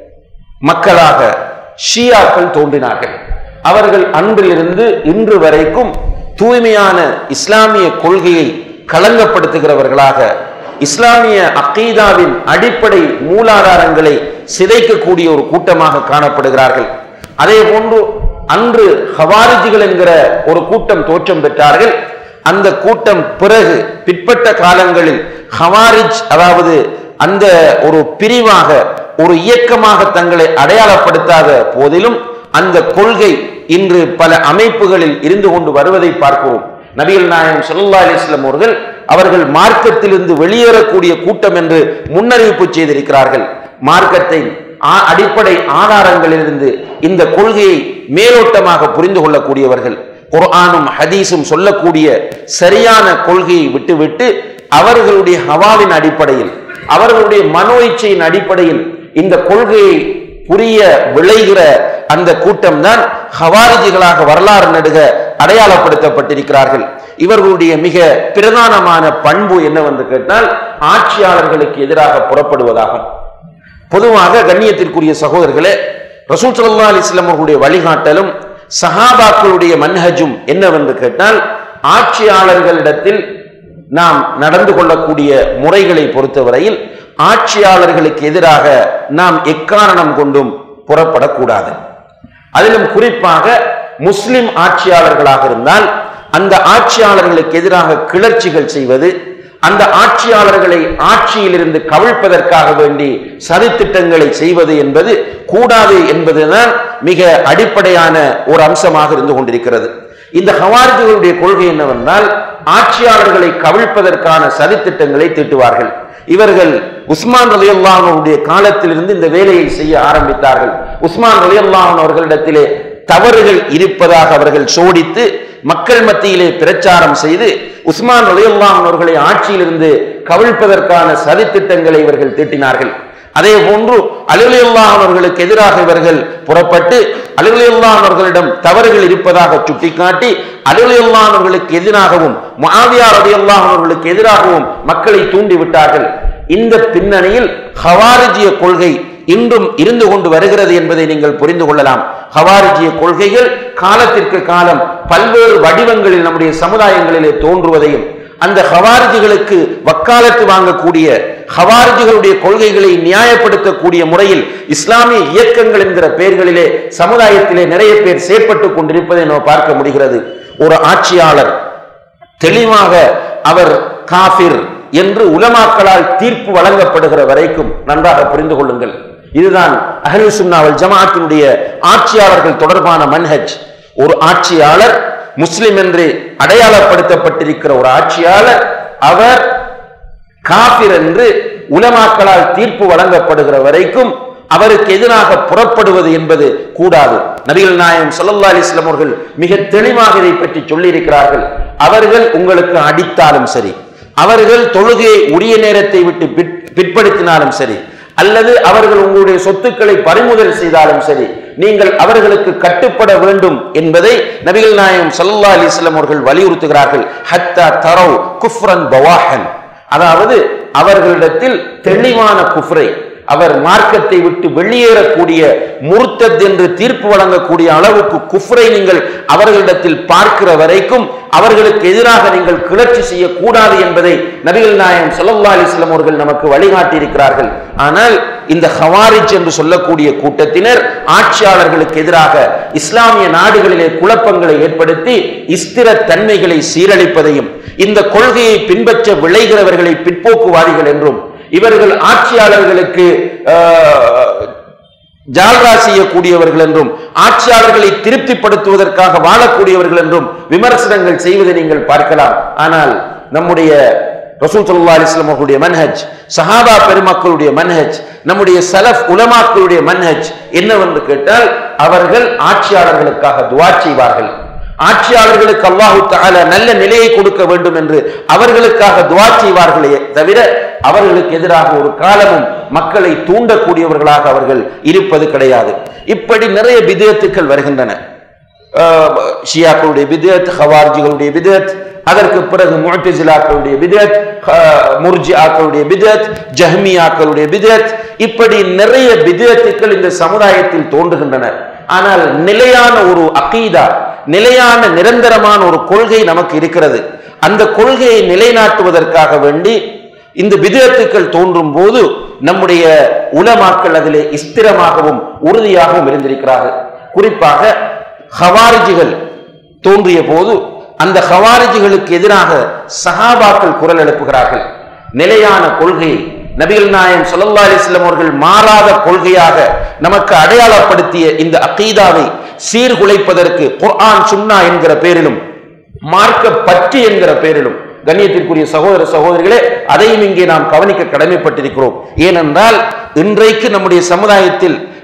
மக்களாக ஷியாக்கள் தோன்றினார்கள் அவர்கள் அன்றிலிருந்து இன்று வரைக்கும் தூய்மையான இஸ்லாமிய கொள்கையை களங்கப்படுத்துகிறவர்களாக இஸ்லாமிய அக்கீதாவின் அடிப்படை மூலாதாரங்களை சிதைக்கக்கூடிய ஒரு கூட்டமாக காணப்படுகிறார்கள் அதே போன்று அன்று ஹவாரிஜிகள் என்கிற ஒரு கூட்டம் தோற்றம் பெற்றார்கள் அந்த கூட்டம் பிறகு பிற்பட்ட காலங்களில் ஹவாரிஜ் அதாவது அந்த ஒரு பிரிவாக ஒரு இயக்கமாக தங்களை அடையாளப்படுத்தாத போதிலும் அந்த கொள்கை இன்று பல அமைப்புகளில் இருந்து கொண்டு வருவதை பார்க்கிறோம் நபிகள் நாயகம் ஸல்லல்லாஹு அலைஹி வஸல்லம் அவர்கள் அவர்கள் மார்க்கத்திலிருந்து வெளியேறக்கூடிய கூட்டம் என்று முன்னறிவிப்பு செய்திருக்கிறார்கள் மார்க்கத்தை ஆ- அடிப்படை ஆதாரங்களிலிருந்து இந்த கொள்கையை மேலோட்டமாக புரிந்து கொள்ளக்கூடியவர்கள் குர்ஆனும் ஹதீஸும் சொல்லக்கூடிய சரியான கொள்கையை விட்டுவிட்டு அவர்களுடைய ஹவாவின் அடிப்படையில் அவர்களுடைய மனோ இச்சையின் அடிப்படையில் இந்த கொள்கையை புரிய விளைகிற அந்த கூட்டம் தான் ஹவாரிஜிகளாக வரலாறு நடுக அடையாளப்படுத்தப்பட்டிருக்கிறார்கள் இவர்களுடைய மிக பிரதானமான பண்பு என்னவென்று கேட்டால் ஆட்சியாளர்களுக்கு எதிராக புறப்படுவதாகும் பொதுவாக கண்ணியத்திற்குரிய சகோதரர்களே ரசூல் ஸல்லல்லாஹு அலைஹி வஸல்லம் அவர்களுடைய வழிகாட்டலும் சஹாபாக்களுடைய மன்ஹஜும் என்னவென்று கேட்டால் ஆட்சியாளர்களிடத்தில் நாம் நடந்து கொள்ளக்கூடிய முறைகளை பொறுத்தவரையில் ஆட்சியாளர்களுக்கு எதிராக நாம் எக்காரணம் கொண்டும் புறப்படக்கூடாது அதிலும் குறிப்பாக முஸ்லிம் ஆட்சியாளர்களாக இருந்தால் அந்த ஆட்சியாளர்களுக்கு எதிராக கிளர்ச்சிகள் செய்வது அந்த ஆட்சியாளர்களை ஆட்சியிலிருந்து கவிழ்ப்பதற்காக வேண்டி சதித்திட்டங்களை செய்வது என்பது கூடாது என்பதுதான் மிக அடிப்படையான ஒரு அம்சமாக இருந்து கொண்டிருக்கிறது இந்த ஹவாரிஜிகளுடைய கொள்கை என்னவென்றால் ஆட்சியாளர்களை கவிழ்ப்பதற்கான சதித்திட்டங்களை தீட்டுவார்கள் இவர்கள் உஸ்மான் ரலியல்லாஹனுடைய காலத்திலிருந்து இந்த வேலையை செய்ய ஆரம்பித்தார்கள் உஸ்மான் ரலியல்லாஹன் அவர்களிடத்திலே தவறுகள் இருப்பதாக அவர்கள் சோடித்து மக்கள் மத்தியிலே பிரச்சாரம் செய்து உஸ்மான் ரலியல்லாஹன் அவர்களை ஆட்சியிலிருந்து கவிழ்ப்பதற்கான சதித்திட்டங்களை இவர்கள் தீட்டினார்கள் அதே போன்று அலிகுலியுல்லாஹ் அவர்களுக்கு எதிராக இவர்கள் புறப்பட்டு அலிகுலியுல்லாஹ் அவர்களிடம் தவறுகள் இருப்பதாக சுட்டிக்காட்டி அலிகுலியுல்லாஹ் அவர்களுக்கு எதிராகவும் முஆவியா ரலியல்லாஹு அவர்களுக்கு எதிராகவும் மக்களை தூண்டி விட்டார்கள் இந்த பின்னணியில் ஹவாரிஜிய கொள்கை இன்றும் இருந்து கொண்டு வருகிறது என்பதை நீங்கள் புரிந்து கொள்ளலாம் ஹவாரிஜிய கொள்கைகள் காலத்திற்கு காலம் பல்வேறு வடிவங்களில் நம்முடைய சமுதாயங்களிலே தோன்றுவதையும் அந்த ஹவாரிஜிகளுக்கு வக்காலத்து வாங்கக்கூடிய ஹவாரிஜிகளுடைய கொள்கைகளை நியாயப்படுத்தக்கூடிய முறையில் இஸ்லாமிய இயக்கங்கள் என்கிற பெயர்களிலே சமுதாயத்திலே நிறைய பேர் செயற்பட்டுக் கொண்டிருப்பதை நாம் பார்க்க முடிகிறது ஒரு ஆட்சியாளர் தெளிவாக அவர் காஃபிர் என்று உலமாக்களால் தீர்ப்பு வழங்கப்படுகிற வரைக்கும் நன்றாக புரிந்து கொள்ளுங்கள் இதுதான் அஹ்லு சுன்னாவல் ஜமாஅத்தினுடைய ஆட்சியாளர்கள் தொடர்பான மன்ஹஜ் ஒரு ஆட்சியாளர் முஸ்லிம் என்று அடையாளப்படுத்தப்பட்டிருக்கிற ஒரு ஆட்சியாளர் அவர் காபிர் என்று உலமாக்களால் தீர்ப்பு வழங்கப்படுகிற வரைக்கும் அவருக்கு எதிராக புறப்படுவது என்பது கூடாது நபிகள் நாயகம் ஸல்லல்லாஹு அலைஹி வஸல்லம் அவர்கள் மிக தெளிவாக இதை பற்றி சொல்லியிருக்கிறார்கள் அவர்கள் உங்களுக்கு அடித்தாலும் சரி அவர்கள் தொழுகையை உரிய நேரத்தை விட்டு பிற்- பிற்படுத்தினாலும் சரி அல்லது அவர்கள் உங்களுடைய சொத்துக்களை பறிமுதல் செய்தாலும் சரி நீங்கள் அவர்களுக்கு கட்டுப்பட வேண்டும் என்பதை நபிகள் நாயகம் ஸல்லல்லாஹு அலைஹி வஸல்லம் அவர்கள் வலியுறுத்துகிறார்கள் ஹத்தா தரவ் குஃப்ரன் பவாஹன் அதாவது அவர்களிடத்தில் தெளிவான குஃப்ரை அவர் மார்க்கத்தை விட்டு வெளியேறக்கூடிய முர்த்தத் என்று தீர்ப்பு வழங்கக்கூடிய அளவுக்கு குஃப்ரை நீங்கள் அவர்களிடத்தில் பார்க்கிற வரைக்கும் அவர்களுக்கு எதிராக நீங்கள் கிளர்ச்சி செய்யக்கூடாது என்பதை நபிகள் நாயகம் ஸல்லல்லாஹு அலைஹி வஸல்லம் அவர்கள் நமக்கு வழிகாட்டி இருக்கிறார்கள் ஆனால் இந்த ஹவாரிஜ் என்று சொல்லக்கூடிய கூட்டத்தினர் ஆட்சியாளர்களுக்கு எதிராக இஸ்லாமிய நாடுகளிலே குழப்பங்களை ஏற்படுத்தி இஸ்திர தன்மைகளை சீரழிப்பதையும் இந்த கொள்கையை பின்பற்ற விளைகிறவர்களை பிற்போக்குவாதிகள் என்றும் இவர்கள் ஆட்சியாளர்களுக்கு ஆஹ், ஜால்ரா செய்யக்கூடியவர்கள் என்றும் ஆட்சியாளர்களை திருப்திப்படுத்துவதற்காக வாழக்கூடியவர்கள் என்றும் விமர்சனங்கள் செய்வதை நீங்கள் பார்க்கலாம் ஆனால் நம்முடைய ரசூல் ஸல்லல்லாஹு அலைஹி வஸல்லம் அவர்களுடைய மன்ஹஜ் சஹாபா பெருமக்களுடைய மன்ஹஜ் நம்முடைய சலஃப் உலமாக்களுடைய மன்ஹஜ் என்னவென்று கேட்டால் அவர்கள் ஆட்சியாளர்களுக்காக துஆ செய்வார்கள் ஆட்சியாளர்களுக்கு அல்லாஹு தஆலா நல்ல நிலையை கொடுக்க வேண்டும் என்று அவர்களுக்காக துஆ செய்வார்களே தவிர அவர்களுக்கு எதிராக ஒரு காலமும் மக்களை தூண்டக்கூடியவர்களாக அவர்கள் இருப்பது கிடையாது இப்படி நிறைய பிதத்துக்கள் வருகின்றன ஆஹ் ஷியாக்களுடைய பிதத் ஹவார்ஜிகளுடைய பிதத் அதற்கு பிறகு முஅ்தஸிலாக்களுடைய பிதத் முர்ஜிஆக்களுடைய பிதத் ஜஹ்மியாக்களுடைய பிதத் இப்படி நிறைய பிதத்துக்கள் இந்த சமுதாயத்தில் தோன்றுகின்றன ஆனால் நிலையான ஒரு அகீதா நிலையான நிரந்தரமான ஒரு கொள்கை நமக்கு இருக்கிறது அந்த கொள்கையை நிலைநாட்டுவதற்காக வேண்டி இந்த விதத்துக்கள் தோன்றும் போது நம்முடைய உலமாக்கள் அதிலே ஸ்திரமாகவும் உறுதியாகவும் இருந்திருக்கிறார்கள் குறிப்பாக ஹவாரிஜிகள் தோன்றிய போது அந்த ஹவாரிஜிகளுக்கு எதிராக சஹாபாக்கள் குரல் எழுப்புகிறார்கள் நிலையான கொள்கையை நபிகள் நாயம் ஸல்லல்லாஹு அலைஹி வஸல்லம் அவர்கள் மாறாத கொள்கையாக நமக்கு அடையாளப்படுத்திய இந்த அகீதாவை சீர்குலைப்பதற்கு குர்ஆன் சுன்னா என்கிற பேரிலும் மார்க்க பற்று என்கிற பேரிலும் கண்ணியத்திற்குரிய சகோதர சகோதரிகளே அதையும் இங்கே நாம் கவனிக்க கடமைப்பட்டிருக்கிறோம் ஏனென்றால் இன்றைக்கு நம்முடைய சமுதாயத்தில்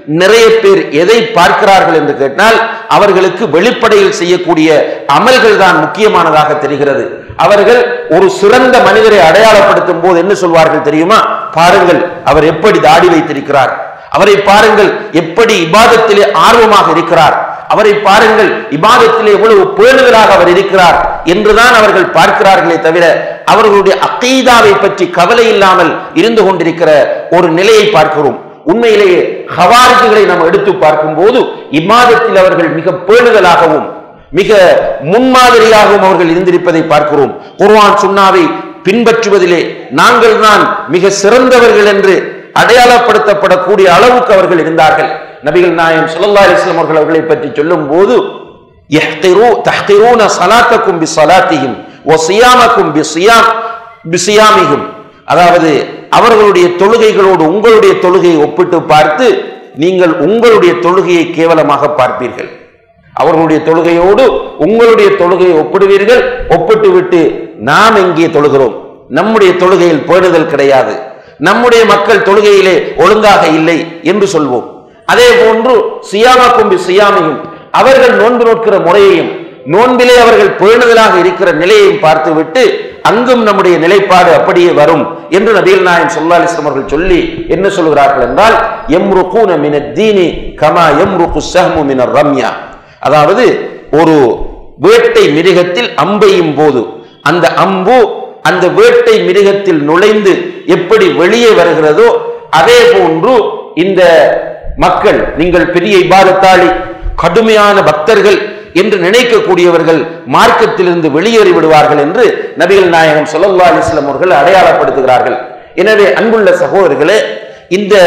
நிறைய பேர் எதை பார்க்கிறார்கள் என்று கேட்டால் அவர்களுக்கு வெளிப்படையில் செய்யக்கூடிய அமல்கள் தான் முக்கியமானதாக தெரிகிறது அவர்கள் ஒரு சிறந்த மனிதரை அடையாளப்படுத்தும் போது என்ன சொல்வார்கள் தெரியுமா பாருங்கள் அவர் எப்படி தாடி வைத்திருக்கிறார் அவரை பாருங்கள் எப்படி இபாதத்திலே ஆர்வமாக இருக்கிறார் அவரை பாருங்கள் இபாதத்திலே எவ்வளவு பேணுதலாக அவர் இருக்கிறார் என்றுதான் அவர்கள் பார்க்கிறார்களே தவிர அவர்களுடைய அக்கீதாவை பற்றி கவலை இல்லாமல் இருந்து கொண்டிருக்கிற ஒரு நிலையை பார்க்கிறோம் உண்மையிலேயே ஹவாரிஜுகளை நாம் எடுத்து பார்க்கும் போது இமாதத்தில் அவர்கள் மிக பேணுதலாகவும் மிக முன்மாதிரியாகவும் அவர்கள் இருந்திருப்பதை பார்க்கிறோம் குர்ஆன் சுன்னாவை பின்பற்றுவதிலே நாங்கள் தான் மிக சிறந்தவர்கள் என்று அடையாளப்படுத்தப்படக்கூடிய அளவுக்கு அவர்கள் இருந்தார்கள் நபிகள் நாயம் ஸல்லல்லாஹு அலைஹி வஸல்லம் அவர்கள் அவர்களை பற்றி சொல்லும் போது யஹ்திரு தஹ்திரூன ஸலாத்தக்கும் பிஸலாத்திஹிம் வ ஸியாமக்கும் பிஸியாம் பிஸியாமிஹிம் அதாவது அவர்களுடைய தொழுகைகளோடு உங்களுடைய தொழுகையை ஒப்பிட்டு பார்த்து நீங்கள் உங்களுடைய தொழுகையை கேவலமாக பார்ப்பீர்கள் அவர்களுடைய தொழுகையோடு உங்களுடைய தொழுகையை ஒப்பிடுவீர்கள் ஒப்பிட்டு விட்டு நாம் எங்கே தொழுகிறோம் நம்முடைய தொழுகையில் பேணுதல் கிடையாது நம்முடைய மக்கள் தொழுகையிலே ஒழுங்காக இல்லை என்று சொல்வோம் அதே போன்று சியாமா கும்பி சியாமையும் அவர்கள் நோன்பு நோக்கிற முறையையும் நோன்பிலே அவர்கள் பேணுதலாக இருக்கிற நிலையையும் பார்த்துவிட்டு அங்கும் நம்முடைய நிலைப்பாடு அப்படியே வரும் என்று நபிகள் நாயம் சொல்லா அலிஸ்லாம் அவர்கள் சொல்லி என்ன சொல்கிறார்கள் என்றால் எம்ருகூன மின தீனி கமா எம்ருக்கு சஹ்மு மின ரம்யா அதாவது ஒரு வேட்டை மிருகத்தில் அம்பெய்யும் போது அந்த அம்பு அந்த வேட்டை மிருகத்தில் நுழைந்து எப்படி வெளியே வருகிறதோ அதே போன்று இந்த மக்கள் நீங்கள் பெரிய இபாதத்தாளி கடுமையான பக்தர்கள் என்று நினைக்கக்கூடியவர்கள் மார்க்கத்திலிருந்து வெளியேறி விடுவார்கள் என்று நபிகள் நாயகம் ஸல்லல்லாஹு அலைஹி வஸல்லம் அவர்கள் அடையாளப்படுத்துகிறார்கள் எனவே அன்புள்ள சகோதரர்களே இந்த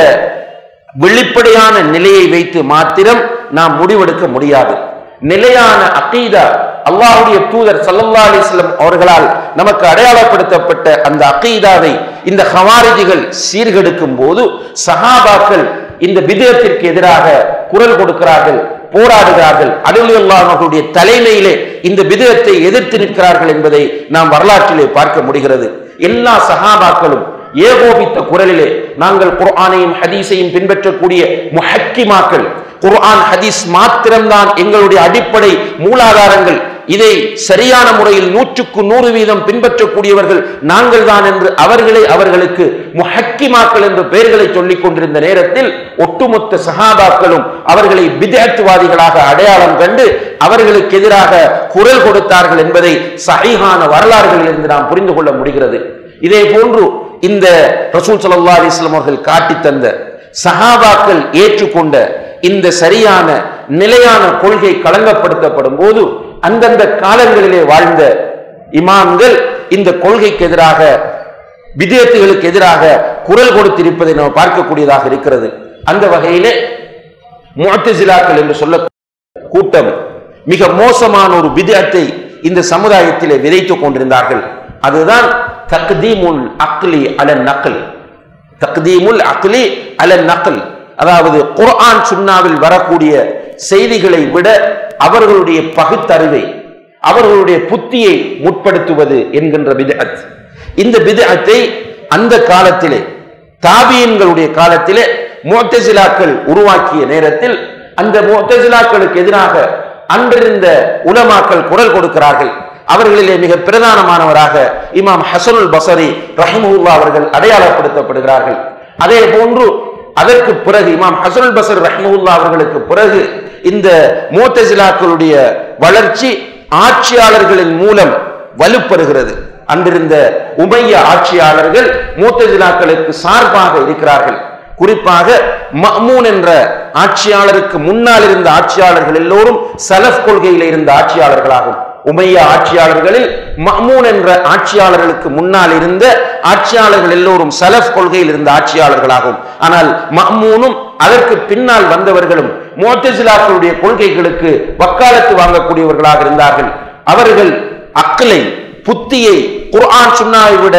வெளிப்படையான நிலையை வைத்து மாத்திரம் நாம் முடிவெடுக்க முடியாது நிலையான அகீதா அல்லாஹ்வுடைய தூதர் ஸல்லல்லாஹு அலைஹி வஸல்லம் அவர்களால் நமக்கு அடையாளப்படுத்தப்பட்ட அந்த அகீதாவை இந்த ஹவாரிஜிகள் சீர்கெடுக்கும் போது சஹாபாக்கள் இந்த விதத்திற்கு எதிராக குரல் கொடுக்கிறார்கள் போராடுகிறார்கள் அலுவலர்களுடைய தலைமையிலே இந்த விதத்தை எதிர்த்து நிற்கிறார்கள் என்பதை நாம் வரலாற்றிலே பார்க்க முடிகிறது எல்லா சஹாபாக்களும் ஏகோபித்த குரலிலே நாங்கள் குர்ஆனையும் ஹதீஸையும் பின்பற்றக்கூடிய முஹக்கிமாக்கள் குர்ஆன் ஹதீஸ் மாத்திரம்தான் எங்களுடைய அடிப்படை மூலாதாரங்கள் இதை சரியான முறையில் நூற்றுக்கு நூறு வீதம் பின்பற்றக்கூடியவர்கள் நாங்கள் தான் என்று அவர்களே அவர்களுக்கு முஹக்கிமாக்கள் என்ற பெயர்களை சொல்லிக் கொண்டிருந்த நேரத்தில் ஒட்டுமொத்த சஹாபாக்களும் அவர்களை பிதத்துவாதிகளாக அடையாளம் கண்டு அவர்களுக்கு எதிராக குரல் கொடுத்தார்கள் என்பதை சஹீஹான வரலாறுகளில் இருந்து நாம் புரிந்து கொள்ள முடிகிறது இதே போன்று இந்த ரசூல் ஸல்லல்லாஹு அலைஹி வஸல்லம் அவர்கள் காட்டித் தந்த சஹாபாக்கள் ஏற்றுக்கொண்ட இந்த சரியான நிலையான கொள்கை களங்கப்படுத்தப்படும் போது அந்தந்த காலங்களிலே வாழ்ந்த இமாம்கள் இந்த கொள்கைக்கு எதிராக விதயத்துகளுக்கு எதிராக குரல் கொடுத்திருப்பதை நாம் பார்க்கக்கூடியதாக இருக்கிறது அந்த வகையிலே முஅத்தசிலாக்கள் என்று சொல்ல கூட்டம் மிக மோசமான ஒரு விதயத்தை இந்த சமுதாயத்திலே விதைத்துக் கொண்டிருந்தார்கள் அதுதான் தக்தீமுல் அக்லி அல நக்கல் தக்தீமுல் அக்லி அல நக்கல் அதாவது குர்ஆன் சுன்னாவில் வரக்கூடிய செய்திகளை விட அவர்களுடைய பகுத்தறிவை அவர்களுடைய புத்தியை முற்படுத்துவது என்கின்ற பிதஅத் இந்த பிதஅத்தை அந்த காலத்திலே தாபியன்களுடைய காலத்திலே முஅத்தசிலாக்கள் உருவாக்கிய நேரத்தில் அந்த முஅத்தசிலாக்களுக்கு எதிராக அன்றிருந்த உலமாக்கள் குரல் கொடுக்கிறார்கள் அவர்களிலே மிக பிரதானமானவராக இமாம் ஹசனுல் பசரி ரஹிமுல்லா அவர்கள் அடையாளப்படுத்தப்படுகிறார்கள் அதே போன்று அதற்கு பிறகு இமாம் ஹசனுல் பசர் ரஹ்முல்லா அவர்களுக்கு பிறகு இந்த மூத்தசிலாக்களுடைய வளர்ச்சி ஆட்சியாளர்களின் மூலம் வலுப்பெறுகிறது அன்றிருந்த உமைய ஆட்சியாளர்கள் மூத்தசிலாக்களுக்கு சார்பாக இருக்கிறார்கள் குறிப்பாக மஹ்மூன் என்ற ஆட்சியாளருக்கு முன்னால் இருந்த ஆட்சியாளர்கள் எல்லோரும் சலஃப் கொள்கையில் இருந்த ஆட்சியாளர்களாகும் உமைய ஆட்சியாளர்களில் மஹ்மூன் என்ற ஆட்சியாளர்களுக்கு முன்னால் இருந்த ஆட்சியாளர்கள் எல்லோரும் சலஃப் கொள்கையில் இருந்த ஆட்சியாளர்களாகும் ஆனால் மஹ்மூனும் அதற்கு பின்னால் வந்தவர்களும் மோத்தசிலாக்களுடைய கொள்கைகளுக்கு வக்காலத்து வாங்கக்கூடியவர்களாக இருந்தார்கள் அவர்கள் அக்கலை புத்தியை குர்ஆன் சுன்னாவை விட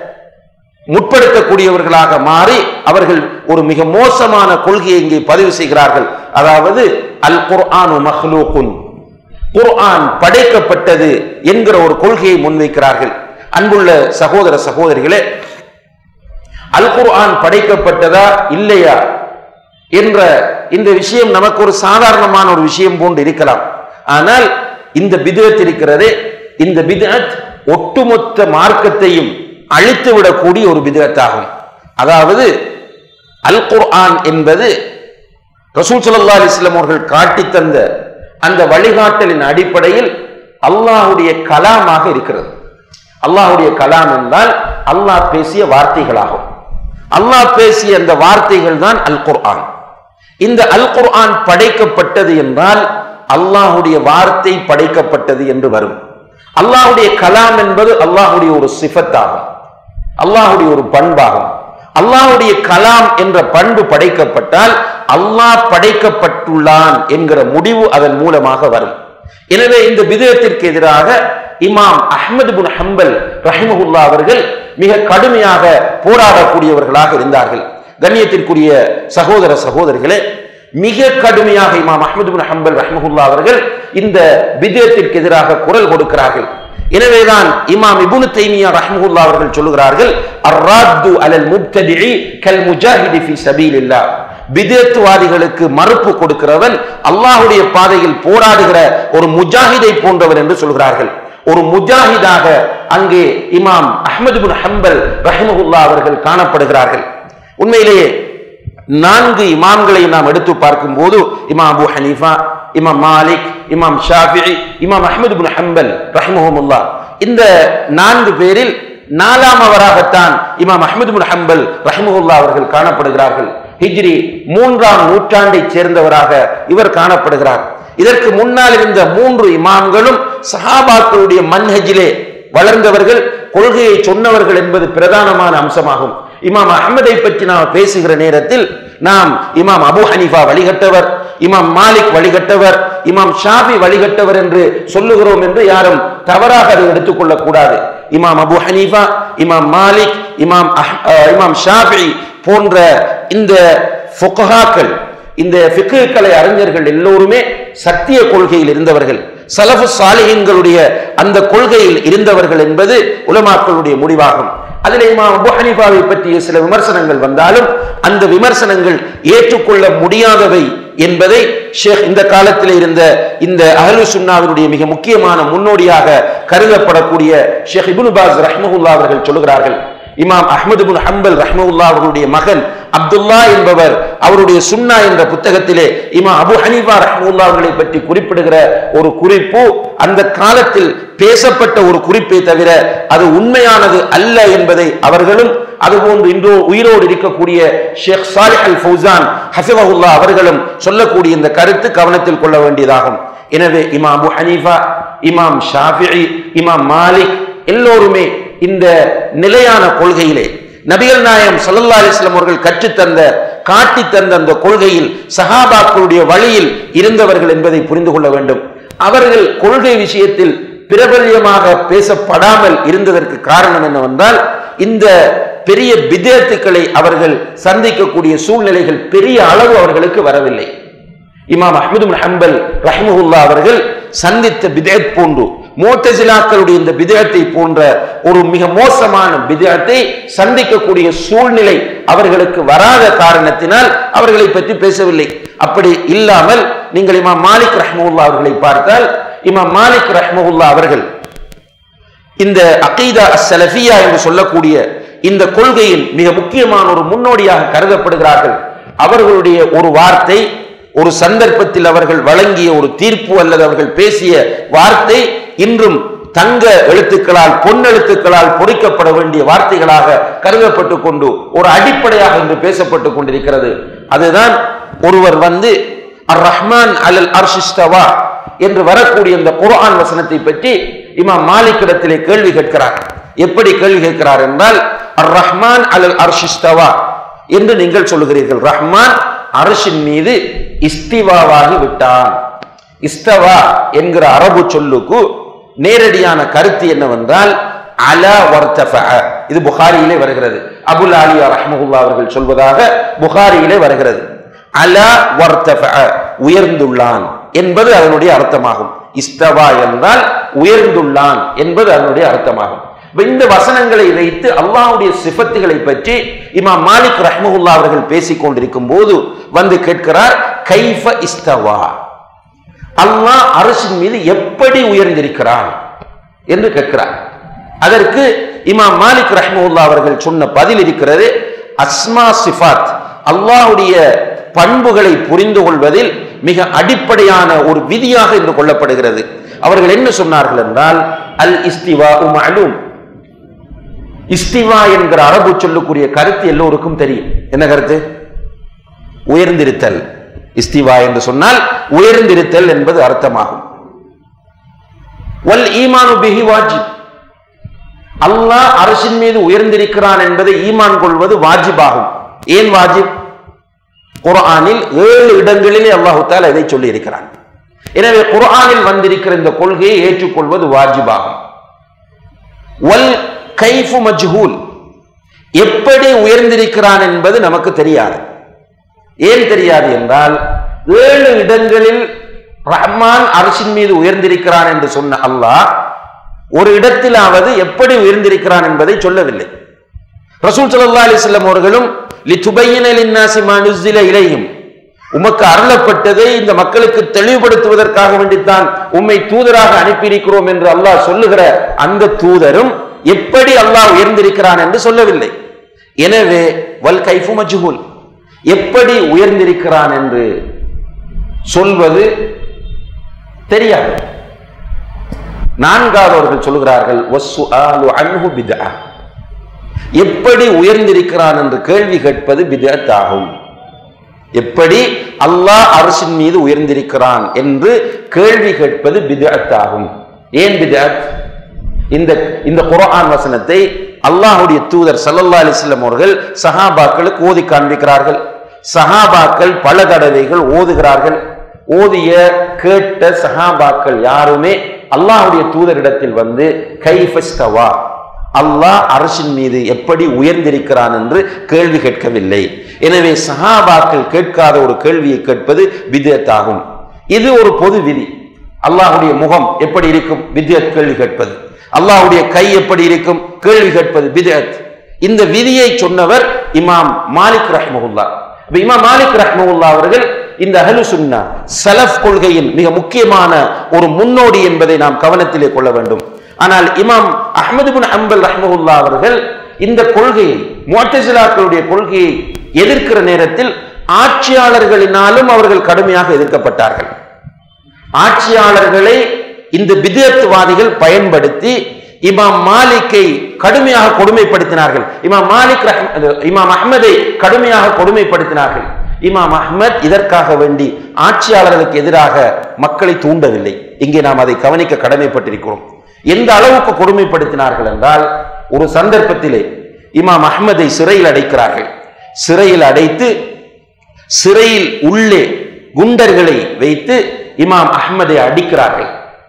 முற்படுத்தக்கூடியவர்களாக மாறி அவர்கள் ஒரு மிக மோசமான கொள்கையை இங்கே பதிவு செய்கிறார்கள் அதாவது அல் குர்ஆனு மஹ்லூகுன் குர்ஆன் படைக்கப்பட்டது என்கிற ஒரு கொள்கையை முன்வைக்கிறார்கள் அன்புள்ள சகோதர சகோதரிகளே அல் குர்ஆன் படைக்கப்பட்டதா இல்லையா என்ற இந்த விஷயம் நமக்கு ஒரு சாதாரணமான ஒரு விஷயம் போன்று இருக்கலாம் ஆனால் இந்த பிதத் இருக்கிறதே இந்த பிதத் ஒட்டுமொத்த மார்க்கத்தையும் அழித்து விடக்கூடிய ஒரு பிதத்தாகும் அதாவது அல் குர்ஆன் என்பது ரசூல் ஸல்லல்லாஹு அலைஹி வஸல்லம் அவர்கள் காட்டி தந்த அந்த வழிகாட்டலின் அடிப்படையில் அல்லாஹ்வுடைய கலாமாக இருக்கிறது அல்லாஹ்வுடைய கலாம் என்றால் அல்லாஹ் பேசிய வார்த்தைகளாகும் அல்லாஹ் பேசிய அந்த வார்த்தைகள் தான் அல் குர்ஆன் இந்த அல் குர்ஆன் படைக்கப்பட்டது என்றால் அல்லாஹ்வுடைய வார்த்தை படைக்கப்பட்டது என்று வரும் அல்லாஹ்வுடைய கலாம் என்பது அல்லாஹ்வுடைய ஒரு சிஃபத்தாகும் அல்லாஹ்வுடைய ஒரு பண்பாகும் அல்லாஹ்வுடைய கலாம் என்ற பண்பு படைக்கப்பட்டால் அல்லாஹ் படைக்கப்பட்டுள்ளான் என்கிற முடிவு அதன் மூலமாக வரும் எனவே இந்த விதயத்திற்கு எதிராக இமாம் அஹ்மது பின் ஹம்பல் ரஹிமஹுல்லா அவர்கள் மிக கடுமையாக போராடக்கூடியவர்களாக இருந்தார்கள் கண்ணியத்திற்குரிய சகோதர சகோதரிகளே மிக கடுமையாக இமாம் அஹ்மது பின் ஹம்பல் ரஹ்மஹுல்லா அவர்கள் இந்த விதயத்திற்கு எதிராக குரல் கொடுக்கிறார்கள் எனவேதான் இமாம் இபுனு தைமியா ரஹ்மஹுல்லா அவர்கள் சொல்லுகிறார்கள் அர்ராத்து அலல் முப்ததிஇ கல் முஜாஹிதி ஃபி சபீலில்லாஹ் பிதத்துவாதிகளுக்கு மறுப்பு கொடுக்கிறவன் அல்லாஹ்வுடைய பாதையில் போராடுகிற ஒரு முஜாஹிதை போன்றவர் என்று சொல்கிறார்கள் ஒரு முஜாஹிதாக அங்கே இமாம் அஹ்மது பின் ஹம்பல் ரஹிமஹுல்லா அவர்கள் காணப்படுகிறார்கள் உண்மையிலேயே நான்கு இமாம்களை நாம் எடுத்து பார்க்கும் போது இமாம் அபு ஹனீஃபா இமாம் மாலிக் இமாம் ஷாஃபிஇ இமாம் அஹ்மது பின் ஹம்பல் ரஹிமஹுமுல்லா இந்த நான்கு பேரில் நாலாமவராகத்தான் இமாம் அஹ்மது பின் ஹம்பல் ரஹிமஹுல்லா அவர்கள் காணப்படுகிறார்கள் ஹிஜ்ரி மூன்றாம் நூற்றாண்டைச் சேர்ந்தவராக இவர் காணப்படுகிறார் இதற்கு முன்னால் இருந்த மூன்று இமாம்களும் சஹாபாக்களுடைய மன்ஹஜிலே வளர்ந்தவர்கள் கொள்கையை சொன்னவர்கள் என்பது பிரதானமான அம்சமாகும் இமாம் அஹ்மதை பற்றி நாம் பேசுகிற நேரத்தில் நாம் இமாம் அபு ஹனீஃபா வழிகட்டவர் இமாம் மாலிக் வழிகட்டவர் இமாம் ஷாஃபி வழிகட்டவர் என்று சொல்லுகிறோம் என்று யாரும் தவறாக அதை எடுத்துக்கொள்ளக் கூடாது இமாம் அபு ஹனீஃபா இமாம் மாலிக் இமாம் அஹ்- அஹ், இமாம் ஷாஃபி போன்ற இந்த ஃபுகஹாக்கள் இந்த ஃபிக்குகளை அறிஞர்கள் எல்லோருமே சத்திய கொள்கையில் இருந்தவர்கள் சலஃபு சாலிஹின்களுடைய அந்த கொள்கையில் இருந்தவர்கள் என்பது உலமாக்களுடைய முடிவாகும் அதில் இமாம் அபு ஹனீஃபாவை பற்றிய சில விமர்சனங்கள் வந்தாலும் அந்த விமர்சனங்கள் ஏற்றுக்கொள்ள முடியாதவை என்பதை ஷேக் இந்த காலத்தில் இருந்த இந்த அஹ்லு சுன்னாவினுடைய மிக முக்கியமான முன்னோடியாக கருதப்படக்கூடிய ஷேக் இப்னு பாஸ் ரஹ்மஹுல்லா அவர்கள் சொல்லுகிறார்கள் இமாம் அஹ்மது பின் ஹம்பல் ரஹ்மவுல்லா அவர்களுடைய மகன் அப்துல்லா என்பவர் அவருடைய சுன்னா என்ற புத்தகத்திலே இமாம் அபு ஹனீஃபா ரஹ்மவுல்லா அவர்களை பற்றி குறிப்பிடுகிற ஒரு குறிப்பு அந்த காலத்தில் பேசப்பட்ட ஒரு குறிப்பை தவிர அது உண்மையானது அல்ல என்பதை அவர்களும் அதுபோன்று இன்றோ உயிரோடு இருக்கக்கூடிய ஷேக் சாலிஹ் அல் ஃபௌசான் ஹசிவஹுல்லா அவர்களும் சொல்லக்கூடிய இந்த கருத்து கவனத்தில் கொள்ள வேண்டியதாகும் எனவே இமாம் அபு ஹனீஃபா இமாம் ஷாஃபிஇ இமாம் மாலிக் எல்லோருமே இந்த நிலையான கொள்கையிலே நபிகள் நாயம் ஸல்லல்லாஹு அலைஹி வஸல்லம் அவர்கள் கற்றுத்தந்த காட்டி தந்த அந்த கொள்கையில் சஹாபாக்களுடைய வழியில் இருந்தவர்கள் என்பதை புரிந்து கொள்ள வேண்டும் அவர்கள் கொள்கை விஷயத்தில் பிரபல்யமாக பேசப்படாமல் இருந்ததற்கு காரணம் என்னவென்றால் இந்த பெரிய பிதேத்துக்களை அவர்கள் சந்திக்கக்கூடிய சூழ்நிலைகள் பெரிய அளவு அவர்களுக்கு வரவில்லை இமாம் அஹ்மது பின் ஹம்பல் ரஹ்மஹுல்லா அவர்கள் சந்தித்த பிதேத் போன்று மோத்தசிலாக்களுடைய இந்த பிதேத்தை போன்ற ஒரு மிக மோசமான பிதேத்தை சந்திக்கக்கூடிய சூழ்நிலை அவர்களுக்கு வராத காரணத்தினால் அவர்களை பற்றி பேசவில்லை அப்படி இல்லாமல் நீங்கள் இமாம் மாலிக் ரஹ்மஹுல்லா அவர்களை பார்த்தால் இமாம் மாலிக் ரஹ்மஹுல்லா அவர்கள் இந்த அகீதா அஸ்ஸலஃபியா என்று சொல்லக்கூடிய இந்த கொள்கையின் மிக முக்கியமான ஒரு முன்னோடியாக கருதப்படுகிறார்கள் அவர்களுடைய ஒரு வார்த்தை ஒரு சந்தர்ப்பத்தில் அவர்கள் வழங்கிய ஒரு தீர்ப்பு அல்லது அவர்கள் பேசிய வார்த்தை இன்றும் தங்க எழுத்துக்களால் பொன்னெழுத்துக்களால் பொறிக்கப்பட வேண்டிய வார்த்தைகளாக கருதப்பட்டு கொண்டு ஒரு அடிப்படையாக இன்று பேசப்பட்டு கொண்டிருக்கிறது அதுதான் ஒருவர் வந்து அர் ரஹ்மான் அலல் அர்ஷிஸ்தவா என்று வரக்கூடிய இந்த குர்ஆன் வசனத்தை பற்றி இமாம் மாலிக்கிடத்திலே கேள்வி கேட்கிறார் எப்படி கேள்வி கேட்கிறார் என்றால் அர் ரஹ்மான் அலல் அர்ஷிஸ்தவா என்று நீங்கள் சொல்லுகிறீர்கள் ரஹ்மான் அரசின் மீது இஸ்திவாவாகி விட்டான் இஸ்தவா என்கிற அரபு சொல்லுக்கு நேரடியான கருத்து என்னவென்றால் அலா வர்த்தஃப இது புகாரியிலே வருகிறது அபுல் ஆலியா ரஹ்மஹுல்லா அவர்கள் சொல்வதாக புகாரியிலே வருகிறது அலா வர்த்தஃப உயர்ந்துள்ளான் என்பது அதனுடைய அர்த்தமாகும் இஸ்தவா என்றால் உயர்ந்துள்ளான் என்பது அதனுடைய அர்த்தமாகும் இப்ப இந்த வசனங்களை வைத்து அல்லாஹ்வுடைய சிஃபத்துகளை பற்றி இமாம் மாலிக் ரஹ்மஹுல்லா அவர்கள் பேசிக் கொண்டிருக்கும் போது வந்து கேட்கிறார் கைஃப இஸ்தவா அல்லாஹ் அரசின் மீது எப்படி உயர்ந்திருக்கிறான் என்று கேட்கிறார் அதற்கு இமாம் மாலிக் ரஹ்மஹுல்லா அவர்கள் சொன்ன பதில் இருக்கிறது அஸ்மா சிஃபாத் அல்லாஹ்வுடைய பண்புகளை புரிந்து கொள்வதில் மிக அடிப்படையான ஒரு விதியாக இன்று கொள்ளப்படுகிறது அவர்கள் என்ன சொன்னார்கள் என்றால் அல் இஸ்திவா மஅலூம் இஸ்திவா என்கிற அரபு சொல்லக்கூடிய கருத்து எல்லோருக்கும் தெரியும் என்ன கருத்து உயர்ந்திருத்தல் இஸ்திவா என்று சொன்னால் உயர்ந்திருத்தல் என்பது அர்த்தமாகும் வல் ஈமானு பிஹி வாஜிப் அல்லாஹ் அரசின் மீது உயர்ந்திருக்கிறான் என்பதை ஈமான் கொள்வது வாஜிபாகும் ஏன் வாஜிப் குர்ஆனில் ஏழு இடங்களிலே அல்லாஹு தாலா இதை சொல்லி இருக்கிறான் எனவே குர்ஆனில் வந்திருக்கிற இந்த கொள்கையை ஏற்றுக்கொள்வது வாஜிபாகும் வல் கைஃபு மஜ்ஹூல் எப்படி உயர்ந்திருக்கிறான் என்பது நமக்கு தெரியாது ஏன் தெரியாது என்றால் ஏழு இடங்களில் ரஹ்மான் அரசின் மீது உயர்ந்திருக்கிறான் என்று சொன்ன அல்லாஹ் ஒரு இடத்திலாவது எப்படி உயர்ந்திருக்கிறான் என்பதை சொல்லவில்லை ரசூல் ஸல்லல்லாஹு அலைஹி வஸல்லம் அவர்களும் லிதுபையின லின்னாசி மா நுஸ்ஸில இலைஹிம் உமக்கு அருளப்பட்டதை இந்த மக்களுக்கு தெளிவுபடுத்துவதற்காக வேண்டித்தான் உம்மை தூதராக அனுப்பியிருக்கிறோம் என்று அல்லாஹ் சொல்லுகிற அந்த தூதரும் எப்படி அல்லாஹ் உயர்ந்திருக்கிறான் என்று சொல்லவில்லை எனவே வல் கைஃபு மஜ்ஹூல் எப்படி உயர்ந்திருக்கிறான் என்று சொல்வது தெரியாது நான்காவது அவர்கள் சொல்கிறார்கள் வஸ்ஸுஆலு அன்ஹு பித்ஆ எப்படி உயர்ந்திருக்கிறான் என்று கேள்வி கேட்பது பிதத் ஆகும் எப்படி அல்லாஹ் அரசின் மீது உயர்ந்திருக்கிறான் என்று கேள்வி கேட்பது பிதத் ஆகும் ஏன் பிதத் இந்த இந்த குர்ஆன் வசனத்தை அல்லாஹ்வுடைய தூதர் ஸல்லல்லாஹு அலைஹி வஸல்லம் அவர்கள் சஹாபாக்களுக்கு ஓதி காண்பிக்கிறார்கள் சஹாபாக்கள் பல தடவைகள் ஓதுகிறார்கள் ஓதிய கேட்ட சஹாபாக்கள் யாருமே அல்லாஹ்வுடைய தூதரிடத்தில் வந்து கைஃபஸ்தவா அல்லாஹ் அரசின் மீது எப்படி உயர்ந்திருக்கிறான் என்று கேள்வி கேட்கவில்லை எனவே சஹாபாக்கள் கேட்காத ஒரு கேள்வியை கேட்பது வித்யத்தாகும் இது ஒரு பொது விதி அல்லாஹ்வுடைய முகம் எப்படி இருக்கும் வித்யத் கேள்வி கேட்பது அல்லாஹ்வுடைய கை எப்படி இருக்கும் கேள்வி கேட்பது வித்யத் இந்த விதியை சொன்னவர் இமாம் மாலிக் ரஹ்மஹுல்லா இப்ப இமாம் மாலிக் ரஹ்மஹுல்லா அவர்கள் இந்த அஹ்லு சுன்னா சலஃப் கொள்கையின் மிக முக்கியமான ஒரு முன்னோடி என்பதை நாம் கவனத்திலே கொள்ள வேண்டும் ஆனால் இமாம் அஹ்மது பின் அம்பல் ரஹ்மஹுல்லா அவர்கள் இந்த கொள்கையை முஅத்தசிலாக்களுடைய கொள்கையை எதிர்க்கிற நேரத்தில் ஆட்சியாளர்களினாலும் அவர்கள் கடுமையாக எதிர்க்கப்பட்டார்கள் ஆட்சியாளர்களை இந்த பிதத்துவாதிகள் பயன்படுத்தி இமாம் மாலிக்கை கடுமையாக கொடுமைப்படுத்தினார்கள் இமாம் மாலிக் ரஹ் இமாம் அஹ்மதை கடுமையாக கொடுமைப்படுத்தினார்கள் இமாம் அஹ்மத் இதற்காக வேண்டி ஆட்சியாளர்களுக்கு எதிராக மக்களை தூண்டவில்லை இங்கே நாம் அதை கவனிக்க கடமைப்பட்டிருக்கிறோம் எந்த அளவுக்கு கொடுமைப்படுத்தினார்கள் என்றால் ஒரு சந்தர்ப்பத்திலே இமாம் அஹ்மதை சிறையில் அடைக்கிறார்கள் சிறையில் அடைத்து சிறையில் உள்ளே குண்டர்களை வைத்து இமாம் அஹ்மதை அடிக்கிறார்கள்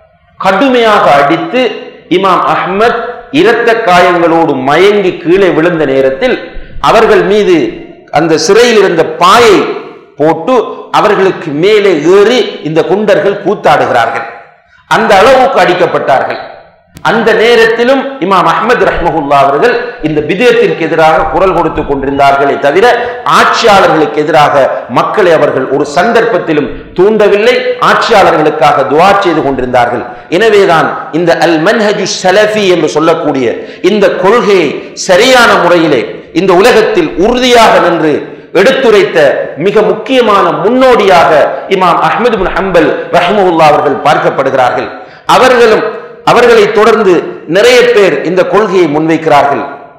கடுமையாக அடித்து இமாம் அஹ்மத் இரத்த காயங்களோடு மயங்கி கீழே விழுந்த நேரத்தில் அவர்கள் மீது அந்த சிறையில் இருந்த பாயை போட்டு அவர்களுக்கு மேலே ஏறி இந்த குண்டர்கள் கூத்தாடுகிறார்கள் அந்த அளவுக்கு அடிக்கப்பட்டார்கள் அந்த நேரத்திலும் இமாம் அஹ்மது ரஹ்மஹுல்லா அவர்கள் இந்த விதயத்திற்கு எதிராக குரல் கொடுத்து கொண்டிருந்தார்களே தவிர ஆட்சியாளர்களுக்கு எதிராக மக்களை அவர்கள் ஒரு சந்தர்ப்பத்திலும் தூண்டவில்லை ஆட்சியாளர்களுக்காக துவா செய்து கொண்டிருந்தார்கள் எனவேதான் இந்த அல் மன்ஹஜு சலஃபி என்று சொல்லக்கூடிய இந்த கொள்கையை சரியான முறையிலே இந்த உலகத்தில் உறுதியாக நின்று எடுத்துரைத்த மிக முக்கியமான முன்னோடியாக இமாம் அஹ்மது பின் ஹம்பல் ரஹ்மஹுல்லா அவர்கள் பார்க்கப்படுகிறார்கள் அவர்களும் அவர்களை தொடர்ந்து நிறைய பேர் இந்த கொள்கையை முன்வைக்கிறார்கள்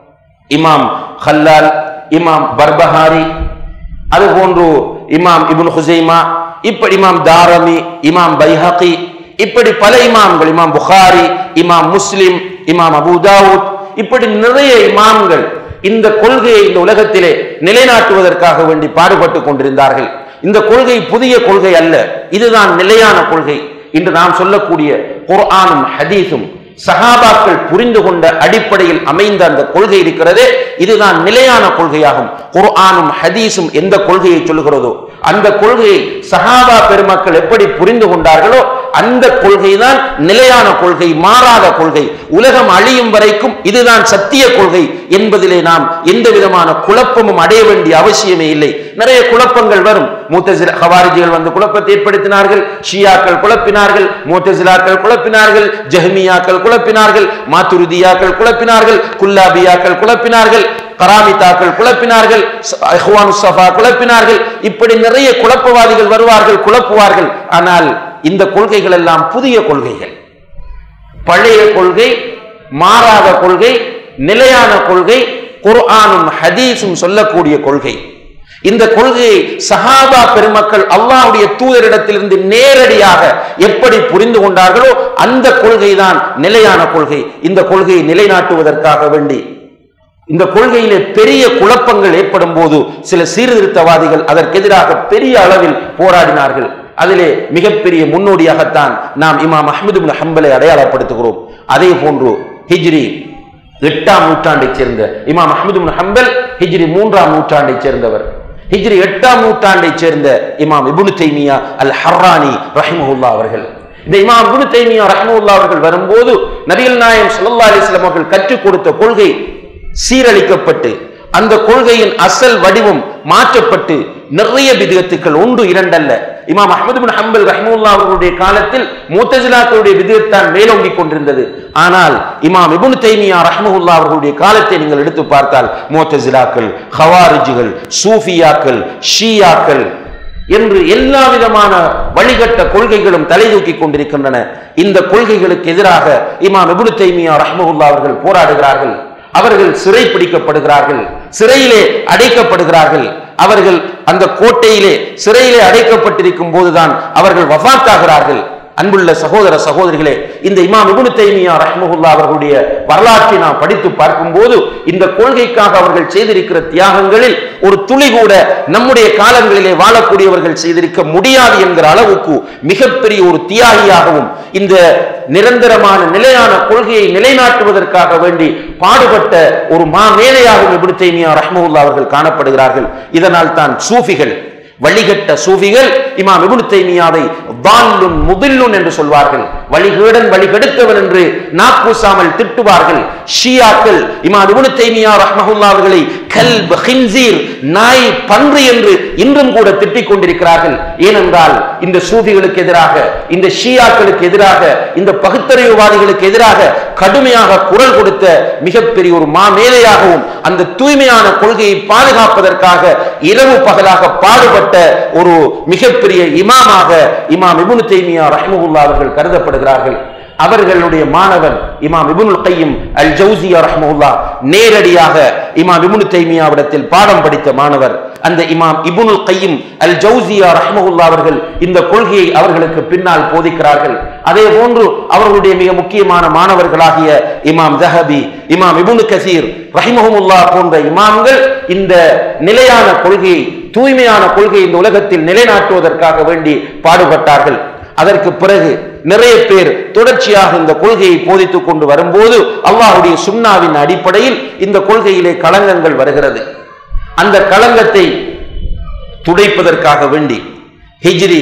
இமாம் ஹல்லால் இமாம் பர்பஹாரி அதுபோன்று இமாம் இப்னு ஹுசைமா இப்படி இமாம் தாரமி இமாம் பைஹகி இப்படி பல இமாம்கள் இமாம் புகாரி இமாம் முஸ்லிம் இமாம் அபு தாவூத் இப்படி நிறைய இமாம்கள் இந்த கொள்கையை இந்த உலகத்திலே நிலைநாட்டுவதற்காக வேண்டி பாடுபட்டு கொண்டிருந்தார்கள் இந்த கொள்கை புதிய கொள்கை அல்ல இதுதான் நிலையான கொள்கை இன்று நாம் சொல்லக்கூடிய குர்ஆனும் ஹதீஸும் சஹாபாக்கள் புரிந்து கொண்ட அடிப்படையில் அமைந்த அந்த கொள்கை இருக்கிறதே இதுதான் நிலையான கொள்கையாகும் குர்ஆனும் ஹதீஸும் எந்த கொள்கையை சொல்லுகிறதோ அந்த கொள்கையை சஹாபா பெருமக்கள் எப்படி புரிந்து கொண்டார்களோ அந்த கொள்கை தான் நிலையான கொள்கை மாறாத கொள்கை உலகம் அழியும் வரைக்கும் இதுதான் சத்திய கொள்கை என்பதிலே நாம் எந்த விதமான குழப்பமும் அடைய வேண்டிய அவசியமே இல்லை நிறைய குழப்பங்கள் வரும் மூத்தசில ஹவாரிஜிகள் வந்து குழப்பத்தை ஏற்படுத்தினார்கள் ஷியாக்கள் குழப்பினார்கள் மூத்தசிலாக்கள் குழப்பினார்கள் ஜஹ்மியாக்கள் குழப்பினார்கள் மாத்துருதியாக்கள் குழப்பினார்கள் குல்லாபியாக்கள் குழப்பினார்கள் கராமித்தாக்கள் குழப்பினார்கள் ச- இஹ்வானு ஸஃபா குழப்பினார்கள் இப்படி நிறைய குழப்பவாதிகள் வருவார்கள் குழப்புவார்கள் ஆனால் இந்த கொள்கைகள் எல்லாம் புதிய கொள்கைகள் பழைய கொள்கை மாறாத கொள்கை நிலையான கொள்கை குர்ஆனும் ஹதீஸும் சொல்லக்கூடிய கொள்கை இந்த கொள்கையை சஹாபா பெருமக்கள் அல்லாஹ்வுடைய தூதரிடத்திலிருந்து நேரடியாக எப்படி புரிந்து கொண்டார்களோ அந்த கொள்கை தான் நிலையான கொள்கை இந்த கொள்கையை நிலைநாட்டுவதற்காக வேண்டி இந்த கொள்கையிலே பெரிய குழப்பங்கள் ஏற்படும் போது சில சீர்திருத்தவாதிகள் அதற்கு எதிராக பெரிய அளவில் போராடினார்கள் அதிலே மிகப்பெரிய முன்னோடியாகத்தான் நாம் இமாம் அஹ்மது பின் ஹம்பலை அடையாளப்படுத்துகிறோம் அதே போன்று ஹிஜ்ரி எட்டாம் நூற்றாண்டைச் சேர்ந்த இமாம் அஹ்மது பின் ஹம்பல் ஹிஜ்ரி மூன்றாம் நூற்றாண்டைச் சேர்ந்தவர் ஹிஜ்ரி எட்டாம் நூற்றாண்டைச் சேர்ந்த இமாம் இப்னு தைமியா அல் ஹர்ரானி ரஹிமஹுல்லா அவர்கள் இந்த இமாம் இப்னு தைமியா ரஹிமஹுல்லா அவர்கள் வரும்போது நபிகள் நாயம் ஸல்லல்லாஹு அலைஹி வஸல்லம் அவர்கள் கற்றுக் கொடுத்த கொள்கை சீரழிக்கப்பட்டு அந்த கொள்கையின் அசல் வடிவம் மாற்றப்பட்டு நிறைய விதத்துக்கள் ஒன்று இரண்டல்ல இமாம் அஹ்மது பின் ஹம்பல் ரஹ்முல்லா அவர்களுடைய காலத்தில் மூத்தஜிலாக்களுடைய விதத்தான் மேலோங்கிக் கொண்டிருந்தது ஆனால் இமாம் இப்னு தைமியா ரஹ்மஹுல்லா அவர்களுடைய காலத்தை நீங்கள் எடுத்து பார்த்தால் மூத்தஜிலாக்கள் ஹவாரிஜிகள் சூஃபியாக்கள் ஷியாக்கள் என்று எல்லா விதமான வழிகட்ட கொள்கைகளும் தலை தூக்கி கொண்டிருக்கின்றன இந்த கொள்கைகளுக்கு எதிராக இமாம் இப்னு தைமியா ரஹ்மஹுல்லா அவர்கள் போராடுகிறார்கள் அவர்கள் சிறை பிடிக்கப்படுகிறார்கள் சிறையிலே அடைக்கப்படுகிறார்கள் அவர்கள் அந்த கோட்டையிலே சிறையிலே அடைக்கப்பட்டிருக்கும் போதுதான் அவர்கள் வஃபாத்தாகிறார்கள் அன்புள்ள சகோதர சகோதரிகளே இந்த இமாம் இப்னு தைமியா ரஹ்மஹுல்லா அவர்களுடைய வரலாற்றை நாம் படித்து பார்க்கும்போது இந்த கொள்கைக்காக அவர்கள் செய்திருக்கிற தியாகங்களில் ஒரு துளி கூட நம்முடைய காலங்களிலே வாழக்கூடியவர்கள் செய்திருக்க முடியாது என்கிற அளவுக்கு மிகப்பெரிய ஒரு தியாகியாகவும் இந்த நிரந்தரமான நிலையான கொள்கையை நிலைநாட்டுவதற்காக வேண்டி பாடுபட்ட ஒரு மாமேதையாகவும் இப்னு தைமியா ரஹ்மஹுல்லா அவர்கள் காணப்படுகிறார்கள் இதனால் தான் சூஃபிகள் வழிகட்ட சூஃபிகள் இமாம் இப்னு தைமியாவை தால்லுன் முதில்லுன் என்று சொல்வார்கள் வழிகேடன் வழிகெடுத்தவன் என்று நாக்கூசாமல் திட்டுவார்கள் ஷியாக்கள் இமாம் இப்னு தைமியா ரஹ்மஹுல்லா அவர்களை கல்ப் ஹின்சீர் நாய் பன்றி என்று இன்றும் கூட திட்டிக் கொண்டிருக்கிறார்கள் ஏனென்றால் இந்த சூஃபிகளுக்கு எதிராக இந்த ஷியாக்களுக்கு எதிராக இந்த பகுத்தறிவுவாதிகளுக்கு எதிராக கடுமையாக குரல் கொடுத்த மிகப்பெரிய ஒரு மாமேதையாகவும் அந்த தூய்மையான கொள்கையை பாதுகாப்பதற்காக இரவு பகலாக பாடுபட்ட ஒரு மிகப்பெரிய இமாமாக இமாம் இப்னு தைமியா ரஹ்மஹுல்லா அவர்கள் கருதப்படுகிறார்கள் அவர்களுடைய மாணவன் இமாம் இப்னுல் கையும் அல் ஜவுசியா ரஹ்மஹுல்லா நேரடியாக இமாம் இப்னு தைமியாவிடத்தில் பாடம் படித்த மாணவர் அந்த இமாம் இப்னுல் கையும் அல் ஜவுசியா ரஹ்மஹுல்லா அவர்கள் இந்த கொள்கையை அவர்களுக்கு பின்னால் போதிக்கிறார்கள் அதே போன்று அவர்களுடைய மிக முக்கியமான மாணவர்களாகிய இமாம் ஜஹபி இமாம் இப்னு கசீர் ரஹிமஹுல்லா போன்ற இமாம்கள் இந்த நிலையான கொள்கையை தூய்மையான கொள்கையை இந்த உலகத்தில் நிலைநாட்டுவதற்காக வேண்டி பாடுபட்டார்கள் அதற்கு பிறகு நிறைய பேர் தொடர்ச்சியாக இந்த கொள்கையை போதித்துக் கொண்டு வரும்போது அல்லாஹ்வுடைய சுண்ணாவின் அடிப்படையில் இந்த கொள்கையிலே களங்கங்கள் வருகிறது அந்த களங்கத்தை துடைப்பதற்காக வேண்டி ஹிஜ்ரி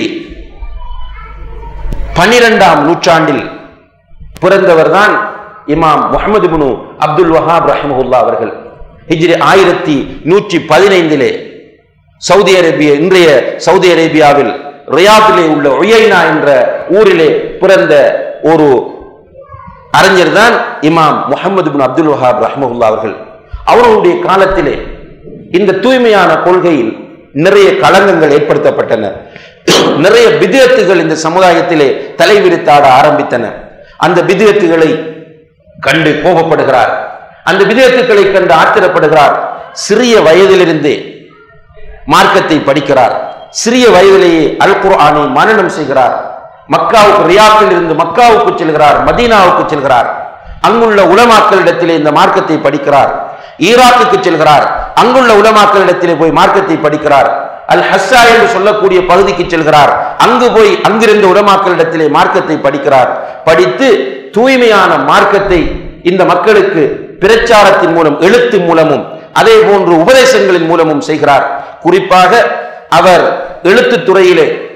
பனிரெண்டாம் நூற்றாண்டில் பிறந்தவர்தான் இமாம் முஹம்மது பினு அப்துல் வஹாப் ரஹ்மஹுல்லா அவர்கள் ஹிஜ்ரி ஆயிரத்தி நூற்றி பதினைந்திலே சவுதி அரேபிய இன்றைய சவுதி அரேபியாவில் ரியாத்திலே உள்ள ஒயைனா என்ற ஊரிலே பிறந்த ஒரு அறிஞர் தான் இமாம் முஹம்மது பின் அப்துல் வஹாப் ரஹ்மஹுல்லா அவர்கள் அவர்களுடைய காலத்திலே இந்த தூய்மையான கொள்கையில் நிறைய களங்கங்கள் ஏற்படுத்தப்பட்டன நிறைய பிதியத்துகள் இந்த சமுதாயத்திலே தலைவிரித்தாட ஆரம்பித்தன அந்த பிதியத்துகளை கண்டு கோபப்படுகிறார் அந்த விதயத்துக்களை கண்டு ஆத்திரப்படுகிறார் சிறிய வயதிலிருந்தே மார்க்கத்தை படிக்கிறார் சிறிய வயதிலேயே அல் குர்ஆனை மனனம் செய்கிறார் மக்காவுக்கு ரியாத்தில் இருந்து மக்காவுக்கு செல்கிறார் மதீனாவுக்கு செல்கிறார் அங்குள்ள உலமாக்களிடத்திலே இந்த மார்க்கத்தை படிக்கிறார் ஈராக்குக்கு செல்கிறார் அங்குள்ள உலமாக்களிடத்திலே போய் மார்க்கத்தை படிக்கிறார் அல் ஹஸ்ஸா என்று சொல்லக்கூடிய பகுதிக்கு செல்கிறார் அங்கு போய் அங்கிருந்த உலமாக்களிடத்திலே மார்க்கத்தை படிக்கிறார் படித்து தூய்மையான மார்க்கத்தை இந்த மக்களுக்கு பிரச்சாரத்தின் மூலம் எழுத்து மூலமும் அதே போன்று உபதேசங்களின் மூலமும் செய்கிறார் குறிப்பாக அவர் எழுத்துத் துறையிலே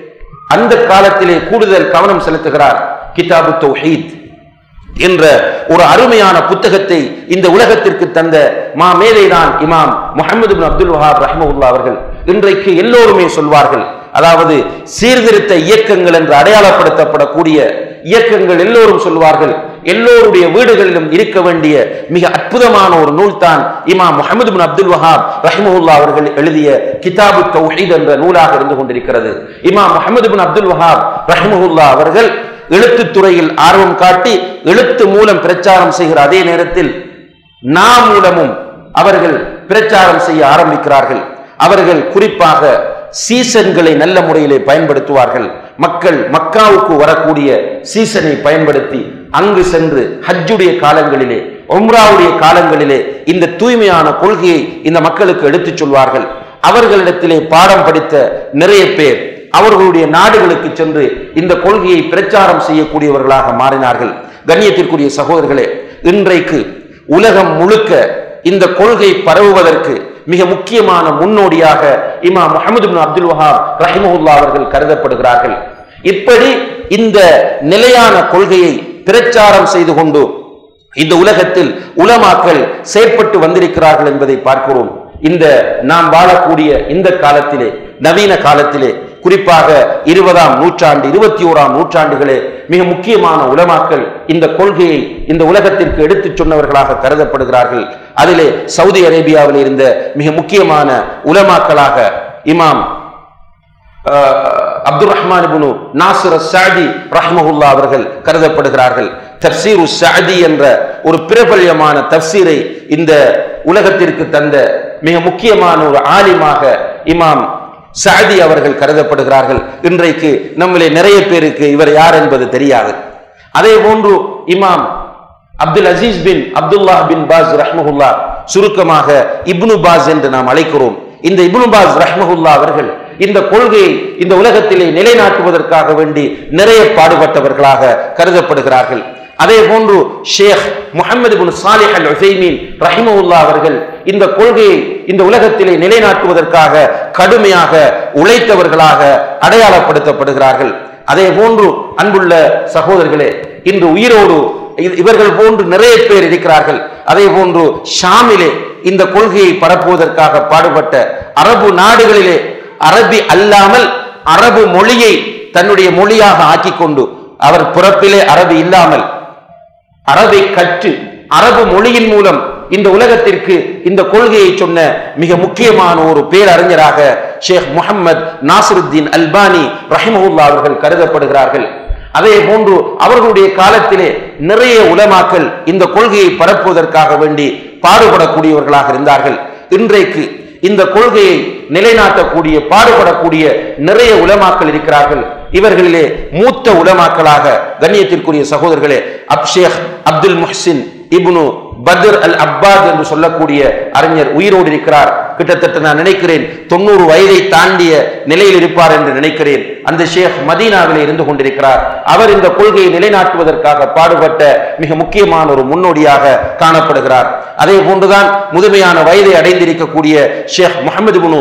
அந்த காலத்திலே கூடுதல் கவனம் செலுத்துகிறார் கிதாபு தௌஹீத் என்ற ஒரு அருமையான புத்தகத்தை இந்த உலகத்திற்கு தந்த மா மேதைதான் இமாம் முகமது பின் அப்துல் வஹாப் ரஹ்மவுல்லா அவர்கள் இன்றைக்கு எல்லோருமே சொல்வார்கள் அதாவது சீர்திருத்த இயக்கங்கள் என்று அடையாளப்படுத்தப்படக்கூடிய இயக்கங்கள் எல்லோரும் சொல்வார்கள் எல்லோருடைய வீடுகளிலும் இருக்க வேண்டிய மிக அற்புதமான ஒரு நூல் தான் இமாம் முகமது பின் அப்துல் வஹாப் ரஹ்மவுல்லா அவர்கள் எழுதிய கிதாபு தௌஹீத் என்ற நூலாக இருந்து கொண்டிருக்கிறது இமாம் முகமது பின் அப்துல் வஹாப் ரஹ்மவுல்லா அவர்கள் எழுத்துத் துறையில் ஆர்வம் காட்டி எழுத்து மூலம் பிரச்சாரம் செய்கிற அதே நேரத்தில் நா மூலமும் அவர்கள் பிரச்சாரம் செய்ய ஆரம்பிக்கிறார்கள் அவர்கள் குறிப்பாக சீசன்களை நல்ல முறையிலே பயன்படுத்துவார்கள் மக்கள் மக்காவுக்கு வரக்கூடிய சீசனை பயன்படுத்தி அங்கு சென்று ஹஜ்ஜுடைய காலங்களிலே உம்ராவுடைய காலங்களிலே இந்த தூய்மையான கொள்கையை இந்த மக்களுக்கு எடுத்துச் சொல்வார்கள் அவர்களிடத்திலே பாடம் படித்த நிறைய பேர் அவர்களுடைய நாடுகளுக்கு சென்று இந்த கொள்கையை பிரச்சாரம் செய்யக்கூடியவர்களாக மாறினார்கள் கண்ணியத்திற்குரிய சகோதரர்களே இன்றைக்கு உலகம் முழுக்க இந்த கொள்கை பரவுவதற்கு மிக முக்கியமான முன்னோடியாக இமாம் முகமது பின் அப்துல் வஹாப் ரஹிமஹுல்லா அவர்கள் கருதப்படுகிறார்கள் இப்படி இந்த நிலையான கொள்கையை பிரச்சாரம் செய்து கொண்டு இந்த உலகத்தில் உலமாக்கள் செயற்பட்டு வந்திருக்கிறார்கள் என்பதை பார்க்கிறோம் இந்த நாம் வாழக்கூடிய இந்த காலத்திலே நவீன காலத்திலே குறிப்பாக இருபதாம் நூற்றாண்டு இருபத்தி ஓராம் நூற்றாண்டுகளே மிக முக்கியமான உலமாக்கள் இந்த கொள்கையை இந்த உலகத்திற்கு எடுத்துச் சொன்னவர்களாக கருதப்படுகிறார்கள் அதிலே சவுதி அரேபியாவில் இருந்த மிக முக்கியமான உலமாக்களாக இமாம் அப்துல் ரஹ்மான் இப்னு நாசிர் சாதி ரஹ்மஹுல்லா அவர்கள் கருதப்படுகிறார்கள் தப்சீரு சாதி என்ற ஒரு பிரபல்யமான தப்சீரை இந்த உலகத்திற்கு தந்த மிக முக்கியமான ஒரு ஆலிமாக இமாம் சாதி அவர்கள் கருதப்படுகிறார்கள் இன்றைக்கு நம்மளே நிறைய பேருக்கு இவர் யார் என்பது தெரியாது அதே போன்று இமாம் Abdul Aziz bin Abdullah bin Baz ரஹ்மஹுல்லா சுருக்கமாக இப்னு பாஸ் என்று நாம் அழைக்கிறோம் இந்த இப்னு பாஸ் ரஹ்மஹுல்லா அவர்கள் இந்த கொள்கையை இந்த உலகத்திலே நிலைநாட்டுவதற்காக வேண்டி நிறைய பாடுபட்டவர்களாக கருதப்படுகிறார்கள் அதே போன்று ஷேக் முகமது பின் சாலிஹ் அல் உசைமீன் ரஹிமவுல்லா அவர்கள் இந்த கொள்கையை இந்த உலகத்திலே நிலைநாட்டுவதற்காக கடுமையாக உழைத்தவர்களாக அடையாளப்படுத்தப்படுகிறார்கள் அதே போன்று அன்புள்ள சகோதரர்களே இன்று உயிரோடு இ- இவர்கள் போன்று நிறைய பேர் இருக்கிறார்கள் அதே போன்று ஷாமிலே இந்த கொள்கையை பரப்புவதற்காக பாடுபட்ட அரபு நாடுகளிலே அரபி அல்லாமல் அரபு மொழியை தன்னுடைய மொழியாக ஆக்கிக் கொண்டு அவர் பிறப்பிலே அரபி இல்லாமல் அரபை கற்று அரபு மொழியின் மூலம் இந்த உலகத்திற்கு இந்த கொள்கையை சொன்ன மிக முக்கியமான ஒரு பேரறிஞராக ஷேக் முகமது நாசருத்தீன் அல்பானி ரஹிமஹுல்லா அவர்கள் கருதப்படுகிறார்கள் அதே போன்று அவர்களுடைய காலத்திலே நிறைய உலமாக்கள் இந்த கொள்கையை பரப்புவதற்காக வேண்டி பாடுபடக்கூடியவர்களாக இருந்தார்கள் இன்றைக்கு இந்த கொள்கையை நிலைநாட்டக்கூடிய பாடுபடக்கூடிய நிறைய உலமாக்கள் இருக்கிறார்கள் இவர்களிலே மூத்த உலமாக்களாக கண்ணியத்திற்குரிய சகோதரர்களே அப்ஷேக் அப்துல் முஹ்சின் இப்னு பத்ர் அல் அப்பாத் என்று சொல்லக்கூடிய அறிஞர் உயிரோடு இருக்கிறார் கிட்டத்தட்ட நான் நினைக்கிறேன் தொண்ணூறு வயதை தாண்டிய நிலையில் இருப்பார் என்று நினைக்கிறேன் அந்த ஷேக் மதீனாவிலே இருந்து கொண்டிருக்கிறார் அவர் இந்த கொள்கையை நிலைநாட்டுவதற்காக பாடுபட்ட மிக முக்கியமான ஒரு முன்னோடியாக காணப்படுகிறார் அதே போன்றுதான் முதுமையான வயதை அடைந்திருக்கக்கூடிய ஷேக் முகமது புனு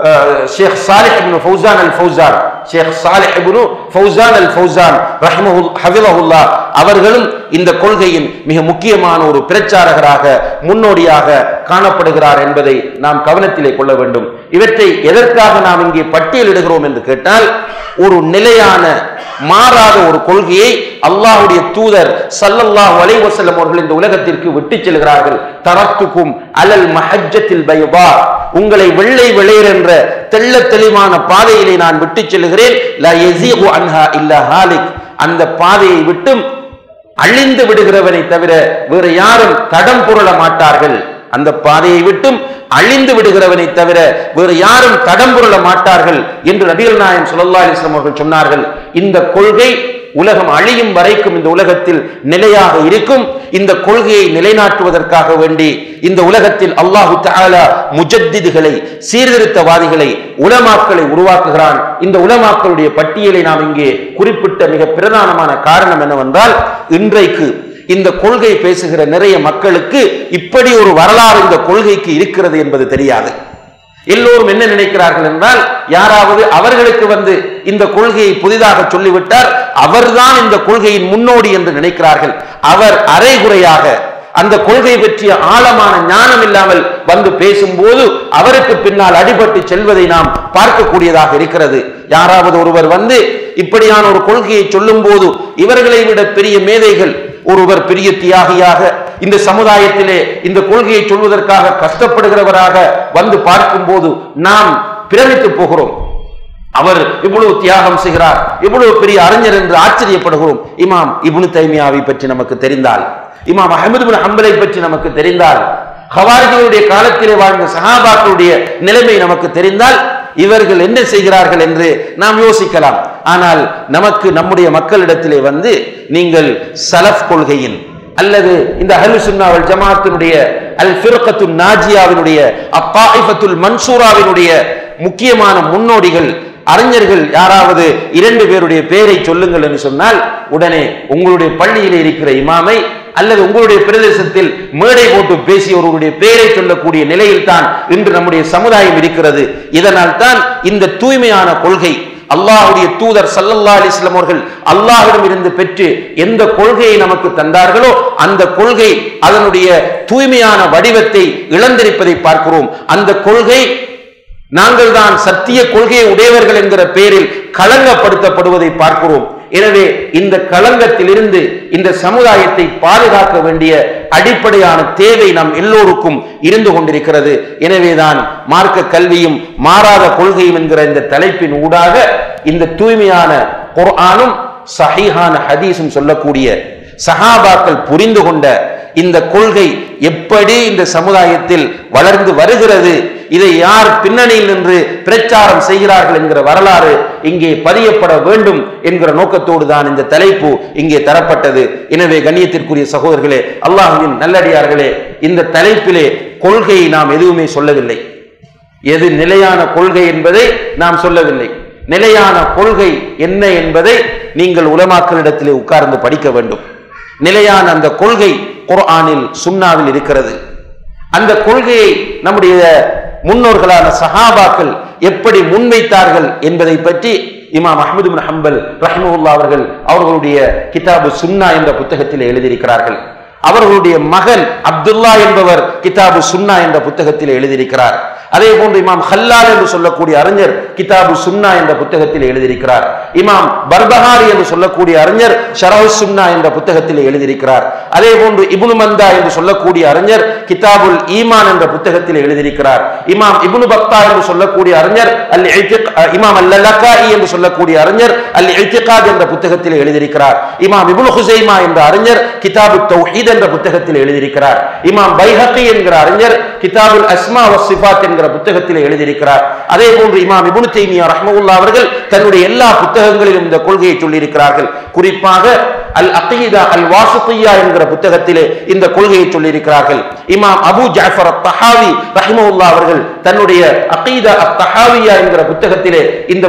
ஷேக் சாலிஹ் இப்னு ஃபௌசான் அல் ஃபௌசான் ஷேக் சாலிஹ் இப்னு ஃபௌசான் அல் ஃபௌசான் ரஹ்மஹுல் ஹஃபிலஹுல்லா அவர்களும் இந்த கொள்கையின் மிக முக்கியமான ஒரு பிரச்சாரகராக முன்னோடியாக காணப்படுகிறார் என்பதை நாம் கவனத்திலே கொள்ள வேண்டும் இவற்றை எதற்காக நாம் இங்கே பட்டியலிடுகிறோம் என்று கேட்டால் ஒரு நிலையான மாறாத ஒரு கொள்கையை அல்லாஹ்வுடைய தூதர் ஸல்லல்லாஹு அலைஹி வஸல்லம் அவர்கள் இந்த உலகத்திற்கு விட்டுச் செல்கிறார்கள் தரத்துக்கும் அலல் மஹஜ்ஜத்தில் பைபா உங்களை வெள்ளை வெளியர் என்ற தெள்ள தெளிவான பாதையிலே நான் விட்டுச் செல்கிறேன் லா யஸீகு அன்ஹா இல்லா ஹாலிக் அந்த பாதையை விட்டும் அழிந்து விடுகிறவனை தவிர வேறு யாரும் தடம் புரள மாட்டார்கள் அந்த பாதையை விட்டும் அழிந்து விடுகிறவனை தவிர வேறு யாரும் தடம் புரள மாட்டார்கள் என்று நபிகள் நாயம் ஸல்லல்லாஹு அலைஹி வஸல்லம் அவர்கள் சொன்னார்கள் இந்த கொள்கை உலகம் அழியும் வரைக்கும் இந்த உலகத்தில் நிலையாக இருக்கும் இந்த கொள்கையை நிலைநாட்டுவதற்காக வேண்டி இந்த உலகத்தில் அல்லாஹு தஆலா முஜத்திதுகளை சீர்திருத்தவாதிகளை உலமாக்களை உருவாக்குகிறான் இந்த உலமாக்களுடைய பட்டியலை நாம் இங்கே குறிப்பிட்ட மிக பிரதானமான காரணம் என்னவென்றால் இன்றைக்கு இந்த கொள்கை பேசுகிற நிறைய மக்களுக்கு இப்படி ஒரு வரலாறு இந்த கொள்கைக்கு இருக்கிறது என்பது தெரியாது எல்லோரும் என்ன நினைக்கிறார்கள் என்றால் யாராவது அவர்களுக்கு வந்து இந்த கொள்கையை புதிதாக சொல்லிவிட்டார் அவர்தான் இந்த கொள்கையின் முன்னோடி என்று நினைக்கிறார்கள் அவர் அரைகுறையாக அந்த கொள்கை பற்றிய ஆழமான ஞானம் இல்லாமல் வந்து பேசும்போது அவருக்கு பின்னால் அடிபட்டு செல்வதை நாம் பார்க்கக்கூடியதாக இருக்கிறது யாராவது ஒருவர் வந்து இப்படியான ஒரு கொள்கையை சொல்லும் போது இவர்களை விட பெரிய மேதைகள் ஒருவர் பெரிய தியாகியாக இந்த சமுதாயத்திலே இந்த கொள்கையை சொல்வதற்காக கஷ்டப்படுகிறவராக வந்து பார்க்கும்போது நாம் பிரமித்து போகிறோம் அவர் இவ்வளவு தியாகம் செய்கிறார் இவ்வளவு பெரிய அறிஞர் என்று ஆச்சரியப்படுகிறோம் இமாம் இப்னு தைமியாவை பற்றி நமக்கு தெரிந்தால் இமாம் அஹமது பின் ஹம்பலை பற்றி நமக்கு தெரிந்தால் ஹவாரிகளுடைய காலத்திலே வாழ்ந்த சஹாபாக்களுடைய நிலைமை நமக்கு தெரிந்தால் இவர்கள் என்ன செய்கிறார்கள் என்று நாம் யோசிக்கலாம் ஆனால் நமக்கு நம்முடைய மக்களிடத்திலே வந்து நீங்கள் சலஃப் கொள்கையின் அல்லது இந்த அஹ்லு சுன்னாவல் ஜமாத்தினுடைய அல் ஃபிர்கத்து நாஜியாவினுடைய அப்பாயிஃபத்துல் மன்சூராவினுடைய முக்கியமான முன்னோடிகள் அறிஞர்கள் யாராவது இரண்டு பேருடைய பெயரை சொல்லுங்கள் என்று சொன்னால் உடனே உங்களுடைய பள்ளியில் இருக்கிற இமாமை அல்லது உங்களுடைய பிரதேசத்தில் மேடை போட்டு பேசி ஒருவருடைய பெயரை சொல்லக்கூடிய நிலையில் தான் இன்று நம்முடைய சமுதாயம் இருக்கிறது இதனால் தான் இந்த தூய்மையான கொள்கை அல்லாஹ்வுடைய தூதர் சல்லல்லா அலிஸ்லாம் அவர்கள் அல்லாஹ்விடம் இருந்து பெற்று எந்த கொள்கையை நமக்கு தந்தார்களோ அந்த கொள்கை அதனுடைய தூய்மையான வடிவத்தை இழந்திருப்பதை பார்க்கிறோம் அந்த கொள்கை நாங்கள் தான் சத்திய கொள்கையை உடையவர்கள் என்கிற பெயரில் களங்கப்படுத்தப்படுவதை பார்க்கிறோம் எனவே இந்த களங்கத்திலிருந்து இந்த சமுதாயத்தை பாதுகாக்க வேண்டிய அடிப்படையான தேவை நம் எல்லோருக்கும் இருந்து கொண்டிருக்கிறது எனவேதான் மார்க்க கல்வியும் மாறாத கொள்கையும் என்கிற இந்த தலைப்பின் ஊடாக இந்த தூய்மையான குர்ஆனும் சஹீஹான ஹதீஸும் சொல்லக்கூடிய சஹாபாக்கள் புரிந்து கொண்ட இந்த கொள்கை எப்படி இந்த சமுதாயத்தில் வளர்ந்து வருகிறது இதை யார் பின்னணியில் நின்று பிரச்சாரம் செய்கிறார்கள் என்கிற வரலாறு இங்கே பதியப்பட வேண்டும் என்கிற நோக்கத்தோடு தான் இந்த தலைப்பு இங்கே தரப்பட்டது எனவே கண்ணியத்திற்குரிய சகோதரர்களே அல்லாஹுவின் நல்லடியார்களே இந்த தலைப்பிலே கொள்கையை நாம் எதுவுமே சொல்லவில்லை எது நிலையான கொள்கை என்பதை நாம் சொல்லவில்லை நிலையான கொள்கை என்ன என்பதை நீங்கள் உலமாக்களிடத்திலே உட்கார்ந்து படிக்க வேண்டும் நிலையான அந்த கொள்கை குர்ஆனில் சுன்னாவில் இருக்கிறது அந்த கொள்கையை நம்முடைய முன்னோர்களான சஹாபாக்கள் எப்படி முன்வைத்தார்கள் என்பதை பற்றி இமாம் அஹ்மது பின் ஹம்பல் ரஹ்மவுல்லா அவர்கள் அவர்களுடைய கிதாபு சுன்னா என்ற புத்தகத்தில் எழுதியிருக்கிறார்கள் அவர்களுடைய மகன் அப்துல்லா என்பவர் கிதாபு சுன்னா என்ற புத்தகத்தில் எழுதியிருக்கிறார் அதே போன்று இமாம் ஹல்லால் என்று சொல்லக்கூடிய அறிஞர் கிதாபு சுன்னா என்ற புத்தகத்தில் எழுதியிருக்கிறார் இமாம் பர்பஹாரி என்று சொல்லக்கூடிய அறிஞர் ஷரஹு சுன்னா என்ற புத்தகத்தில் எழுதியிருக்கிறார் அதே போன்று இப்னு மந்தா என்று சொல்லக்கூடிய அறிஞர் கிதாபுல் ஈமான் என்ற புத்தகத்தில் எழுதியிருக்கிறார் இமாம் இப்னு பக்தா என்று சொல்லக்கூடிய அறிஞர் அல் இத்திக்- இமாம் அல் லக்காயி என்று சொல்லக்கூடிய அறிஞர் அல் இத்திகாத் என்ற புத்தகத்தில் எழுதியிருக்கிறார் இமாம் இப்னு ஹுசைமா என்ற அறிஞர் கிதாபு தௌஹீத் என்ற புத்தகத்தில் எழுதியிருக்கிறார் இமாம் பைஹகி என்கிற அறிஞர் கிதாபுல் அஸ்மா வ சிஃபாத் என்கிற புத்தகத்தில் எழுதியிருக்கிறார் அதே போன்று இமாம் இப்னு தைமியா ரஹ்மவுல்லா அவர்கள் தன்னுடைய எல்லா புத்தகங்களிலும் இந்த கொள்கையை சொல்லியிருக்கிறார்கள் குறிப்பாக அல் அகீதா அல் வாசுத்தியா என்கிற புத்தகத்திலே இந்த கொள்கையை சொல்லியிருக்கிறார்கள் இமாம் அபு ஜாஃபர் அத் தஹாவி ரஹ்மவுல்லா அவர்கள் தன்னுடைய அகீதா அத் தஹாவியா என்கிற புத்தகத்திலே இந்த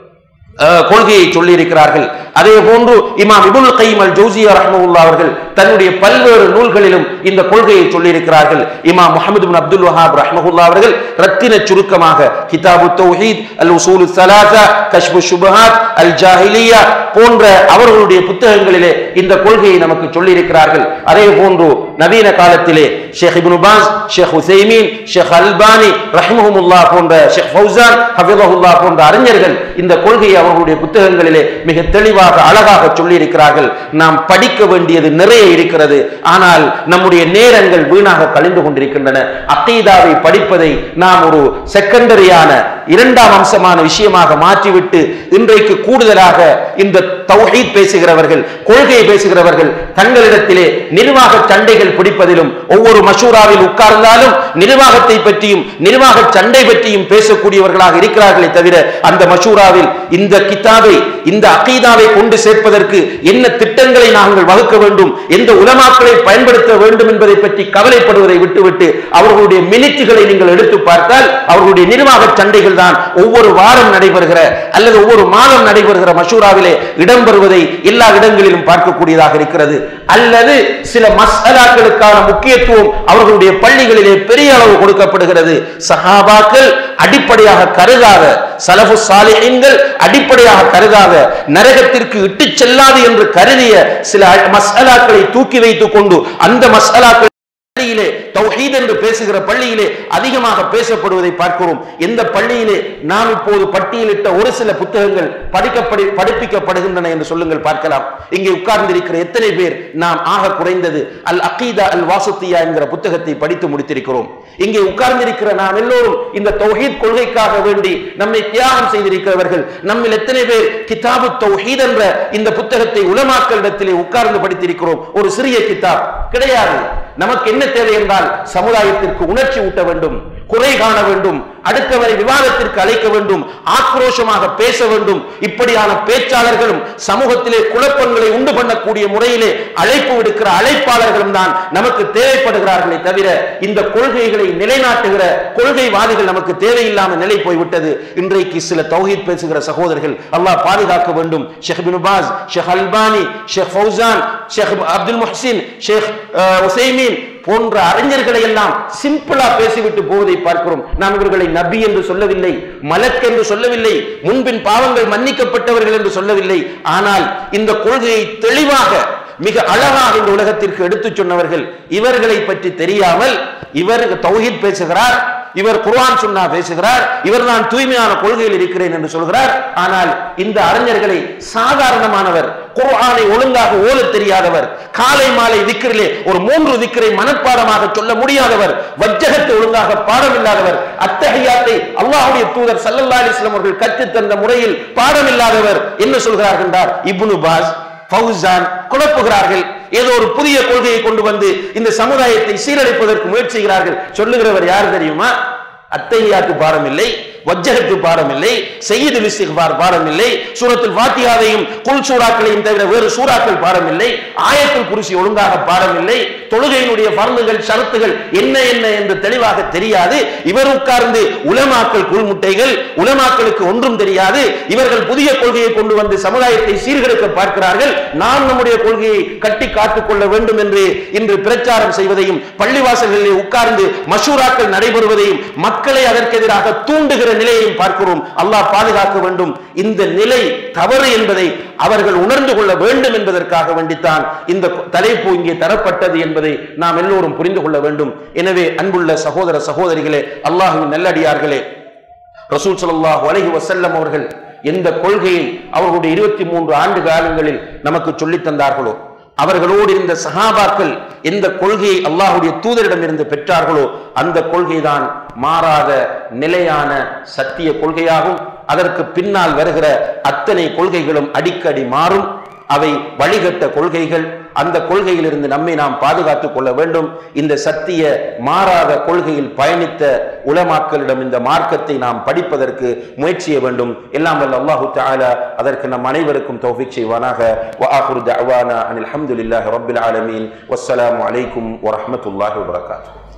அஹ், கொள்கையை சொல்லியிருக்கிறார்கள் அதே போன்று இமாம் இபுல் கைம் அல் ஜௌசியா ரஹ்மவுல்லா அவர்கள் தன்னுடைய பல்வேறு நூல்களிலும் இந்த கொள்கையை சொல்லியிருக்கிறார்கள் இமாம் முஹம்மது பின் அப்துல் வஹாப் ரஹ்மஹுல்லா அவர்கள் ரத்தின சுருக்கமாக கிதாபு தௌஹீத் அல் உசூல் சலாசா கஷ்பு சுபஹாத் அல் ஜாஹிலியா போன்ற அவர்களுடைய புத்தகங்களிலே இந்த கொள்கையை நமக்கு சொல்லியிருக்கிறார்கள் அதே போன்று நவீன காலத்திலே ஷேக் இப்னு பாஸ் ஷேக் ஹுசைமீன் ஷேக் அல்பானி ரஹ்மஹுமுல்லா போன்ற ஷேக் ஃபௌசான் ஹஃபிதஹுல்லா போன்ற அறிஞர்கள் இந்த கொள்கையை அவர்களுடைய புத்தகங்களிலே மிக தெளிவாக அழகாக சொல்லியிருக்கிறார்கள் நாம் படிக்க வேண்டியது நிறைய இருக்கிறது ஆனால் நம்முடைய நேரங்கள் வீணாக கழிந்து கொண்டிருக்கின்றன அக்கீதாவை படிப்பதை நாம் ஒரு செகண்டரியான இரண்டாம் அம்சமான விஷயமாக மாற்றிவிட்டு இன்றைக்கு கூடுதலாக இந்த தௌஹீத் பேசுகிறவர்கள் கொள்கையை பேசுகிறவர்கள் தங்களிடத்திலே நிர்வாக சண்டைகள் பிடிப்பதிலும் ஒவ்வொரு மஷூராவில் உட்கார்ந்தாலும் நிர்வாகத்தை பற்றியும் நிர்வாக சண்டை பற்றியும் பேசக்கூடியவர்களாக இருக்கிறார்களே தவிர அந்த மஷூராவில் இந்த கிதாபை இந்த அகீதாவை கொண்டு சேர்ப்பதற்கு என்ன திட்டங்களை நாங்கள் வகுக்க வேண்டும் எந்த உலமாக்களை பயன்படுத்த வேண்டும் என்பதை பற்றி கவலைப்படுவதை விட்டுவிட்டு அவர்களுடைய மினிட்டுகளை நீங்கள் எடுத்து பார்த்தால் அவர்களுடைய நிர்வாக சண்டைகள் தான் ஒவ்வொரு வாரம் நடைபெறுகிற அல்லது ஒவ்வொரு மாதம் நடைபெறுகிற மஷூராவிலே இடம்பெறுவதை எல்லா இடங்களிலும் பார்க்கக்கூடியதாக இருக்கிறது அல்லது சில மசாலாக்களுக்கான முக்கியத்துவம் முக்கியத்துவம் அவர்களுடைய பள்ளிகளிலே பெரிய அளவு கொடுக்கப்படுகிறது சஹாபாக்கள் அடிப்படையாக கருதாத சலஃபு சாலிஹீன்கள் அடிப்படையாக கருதாத நரகத்திற்கு இட்டுச் செல்லாது என்று கருதிய சில மசாலாக்களை தூக்கி வைத்துக் கொண்டு அந்த மசாலாக்கள் பள்ளியிலே தௌஹீத் என்று பேசுகிற பள்ளியிலே அதிகமாக பேசப்படுவதை பார்க்கிறோம் எந்த பள்ளியிலே நாம் இப்போது பட்டியலிட்ட ஒரு சில புத்தகங்கள் படிக்கப்படி படிப்பிக்கப்படுகின்றன என்று சொல்லுங்கள் பார்க்கலாம் இங்கே உட்கார்ந்திருக்கிற எத்தனை பேர் நாம் ஆக குறைந்தது அல் அகீதா அல் வாசுத்தியா என்கிற புத்தகத்தை படித்து முடித்திருக்கிறோம் இங்கே உட்கார்ந்திருக்கிற நாம் எல்லோரும் இந்த தௌஹீத் கொள்கைக்காக வேண்டி நம்மை தியாகம் செய்திருக்கிறவர்கள் நம்மில் எத்தனை பேர் கிதாபு தௌஹீத் என்ற இந்த புத்தகத்தை உலமாக்களிடத்திலே உட்கார்ந்து படித்திருக்கிறோம் ஒரு சிறிய கிதாப் கிடையாது நமக்கு என்ன தேவை என்றால் சமுதாயத்திற்கு உணர்ச்சி ஊட்ட வேண்டும் குறை காண வேண்டும் அடுத்தவரை விவாதத்திற்கு அழைக்க வேண்டும் ஆக்ரோஷமாக பேச வேண்டும் இப்படியான பேச்சாளர்களும் சமூகத்திலே குழப்பங்களை உண்டு பண்ணக்கூடிய முறையிலே அழைப்பு விடுக்கிற அழைப்பாளர்களும் தான் நமக்கு தேவைப்படுகிறார்களே தவிர இந்த கொள்கைகளை நிலைநாட்டுகிற கொள்கைவாதிகள் நமக்கு தேவையில்லாம நிலை போய்விட்டது இன்றைக்கு சில தௌஹீத் பேசுகிற சகோதரர்கள் அல்லாஹ் பாதுகாக்க வேண்டும் ஷேக் பின் பாஸ் ஷேக் அல்பானி ஷேக் ஃபௌசான் ஷேக் அப்துல் முஹ்சின் ஷேக் அஹ், உசைமீன் போன்ற அறிஞர்களை எல்லாம் சிம்பிளா பேசிவிட்டு போவதை பார்க்கிறோம் நாம் இவர்களை நபி என்று சொல்லவில்லை மலக் என்று சொல்லவில்லை முன்பின் பாவங்கள் மன்னிக்கப்பட்டவர்கள் என்று சொல்லவில்லை ஆனால் இந்த கொள்கையை தெளிவாக மிக அழகாக இந்த உலகத்திற்கு எடுத்துச் சொன்னவர்கள் இவர்களை பற்றி தெரியாமல் இவர் தௌஹீத் பேசுகிறார் இவர் குர்ஆன் சுன்னா பேசுகிறார் இவர் நான் தூய்மையான கொள்கையில் இருக்கிறேன் என்று சொல்கிறார் ஆனால் இந்த அறிஞர்களை சாதாரணமானவர் குர்ஆனை ஒழுங்காக ஓதத் தெரியாதவர் காலை மாலை திக்கிரிலே ஒரு மூன்று திக்கரை மனப்பாடமாக சொல்ல முடியாதவர் வஜ்ஜகத்தை ஒழுங்காக பாடமில்லாதவர் அத்தஹியாத்தை அல்லாஹ்வுடைய தூதர் ஸல்லல்லாஹு அலைஹி வஸல்லம் அவர்கள் கற்றுத் தந்த முறையில் பாடமில்லாதவர் என்ன சொல்கிறார்கள் என்றால் இப்னு பாஸ் ஃபௌசான் குழப்புகிறார்கள் ஏதோ ஒரு புதிய கொள்கையை கொண்டு வந்து இந்த சமுதாயத்தை சீரழிப்பதற்கு முயற்சி செய்கிறார்கள் சொல்லுகிறவர் யார் தெரியுமா அத்தையாத்து பாடம் இல்லை வஜ்ஜகத்து பாடம் இல்லை செய்யுது இஸ்திக்பார் பாடம் இல்லை சூரத்துல் ஃபாத்தியாவையும் குல் சூறாக்களையும் தவிர வேறு சூறாக்கள் பாடம் இல்லை ஆயத்துல் குருசி ஒழுங்காக பாடம் இல்லை தொழுகையினுடைய பரந்துகள் ஷரத்துகள் என்ன என்ன என்று தெளிவாக தெரியாது இவர் உட்கார்ந்து உலமாக்கள் குள்முட்டைகள் உலமாக்களுக்கு ஒன்றும் தெரியாது இவர்கள் புதிய கொள்கையை கொண்டு வந்து சமுதாயத்தை சீர்கெடுக்க பார்க்கிறார்கள் நாம் நம்முடைய கொள்கையை கட்டி காத்துக் கொள்ள வேண்டும் என்று இன்று பிரச்சாரம் செய்வதையும் பள்ளிவாசல்களிலே உட்கார்ந்து மஷூராக்கள் நடைபெறுவதையும் மக்களை அதற்கு எதிராக தூண்டுகிற நிலையையும் பார்க்கிறோம் அல்லாஹ் பாதுகாக்க வேண்டும் இந்த நிலை தவறு என்பதை அவர்கள் உணர்ந்து கொள்ள வேண்டும் என்பதற்காக வேண்டித்தான் இந்த தலைப்பு இங்கே தரப்பட்டது என்பதை நாம் எல்லோரும் புரிந்து கொள்ள வேண்டும் எனவே அன்புள்ள சகோதர சகோதரிகளே அல்லாஹுவின் நல்லடியார்களே ரசூல் ஸல்லல்லாஹு அலைஹி வஸல்லம் அவர்கள் எந்த கொள்கையை அவர்களுடைய இருபத்தி மூன்று ஆண்டு காலங்களில் நமக்கு சொல்லித் தந்தார்களோ அவர்களோடு இருந்த சஹாபாக்கள் எந்த கொள்கையை அல்லாஹ்வுடைய தூதரிடம் இருந்து பெற்றார்களோ அந்த கொள்கைதான் மாறாத நிலையான சத்திய கொள்கையாகும் அதற்கு பின்னால் வருகிற அத்தனை கொள்கைகளும் அடிக்கடி மாறும் அவை வழிகட்ட கொள்கைகள் அந்த கொள்கையிலிருந்து நம்மை நாம் பாதுகாத்துக் கொள்ள வேண்டும் இந்த சத்திய மாறாத கொள்கையில் பயணித்த உலமாக்களிடம் இந்த மார்க்கத்தை நாம் படிப்பதற்கு முயற்சிய வேண்டும் எல்லாம் வல்ல அல்லாஹு தஆலா அதற்கு நம் அனைவருக்கும் தௌஃபீக் செய்வானாக வ ஆகிரு தஅவானா அனில் ஹம்துலில்லாஹி ரப்பில் ஆலமீன் வஸ்ஸலாமு அலைக்கும் வரஹ்மத்துல்லாஹி வபரகாத்துஹு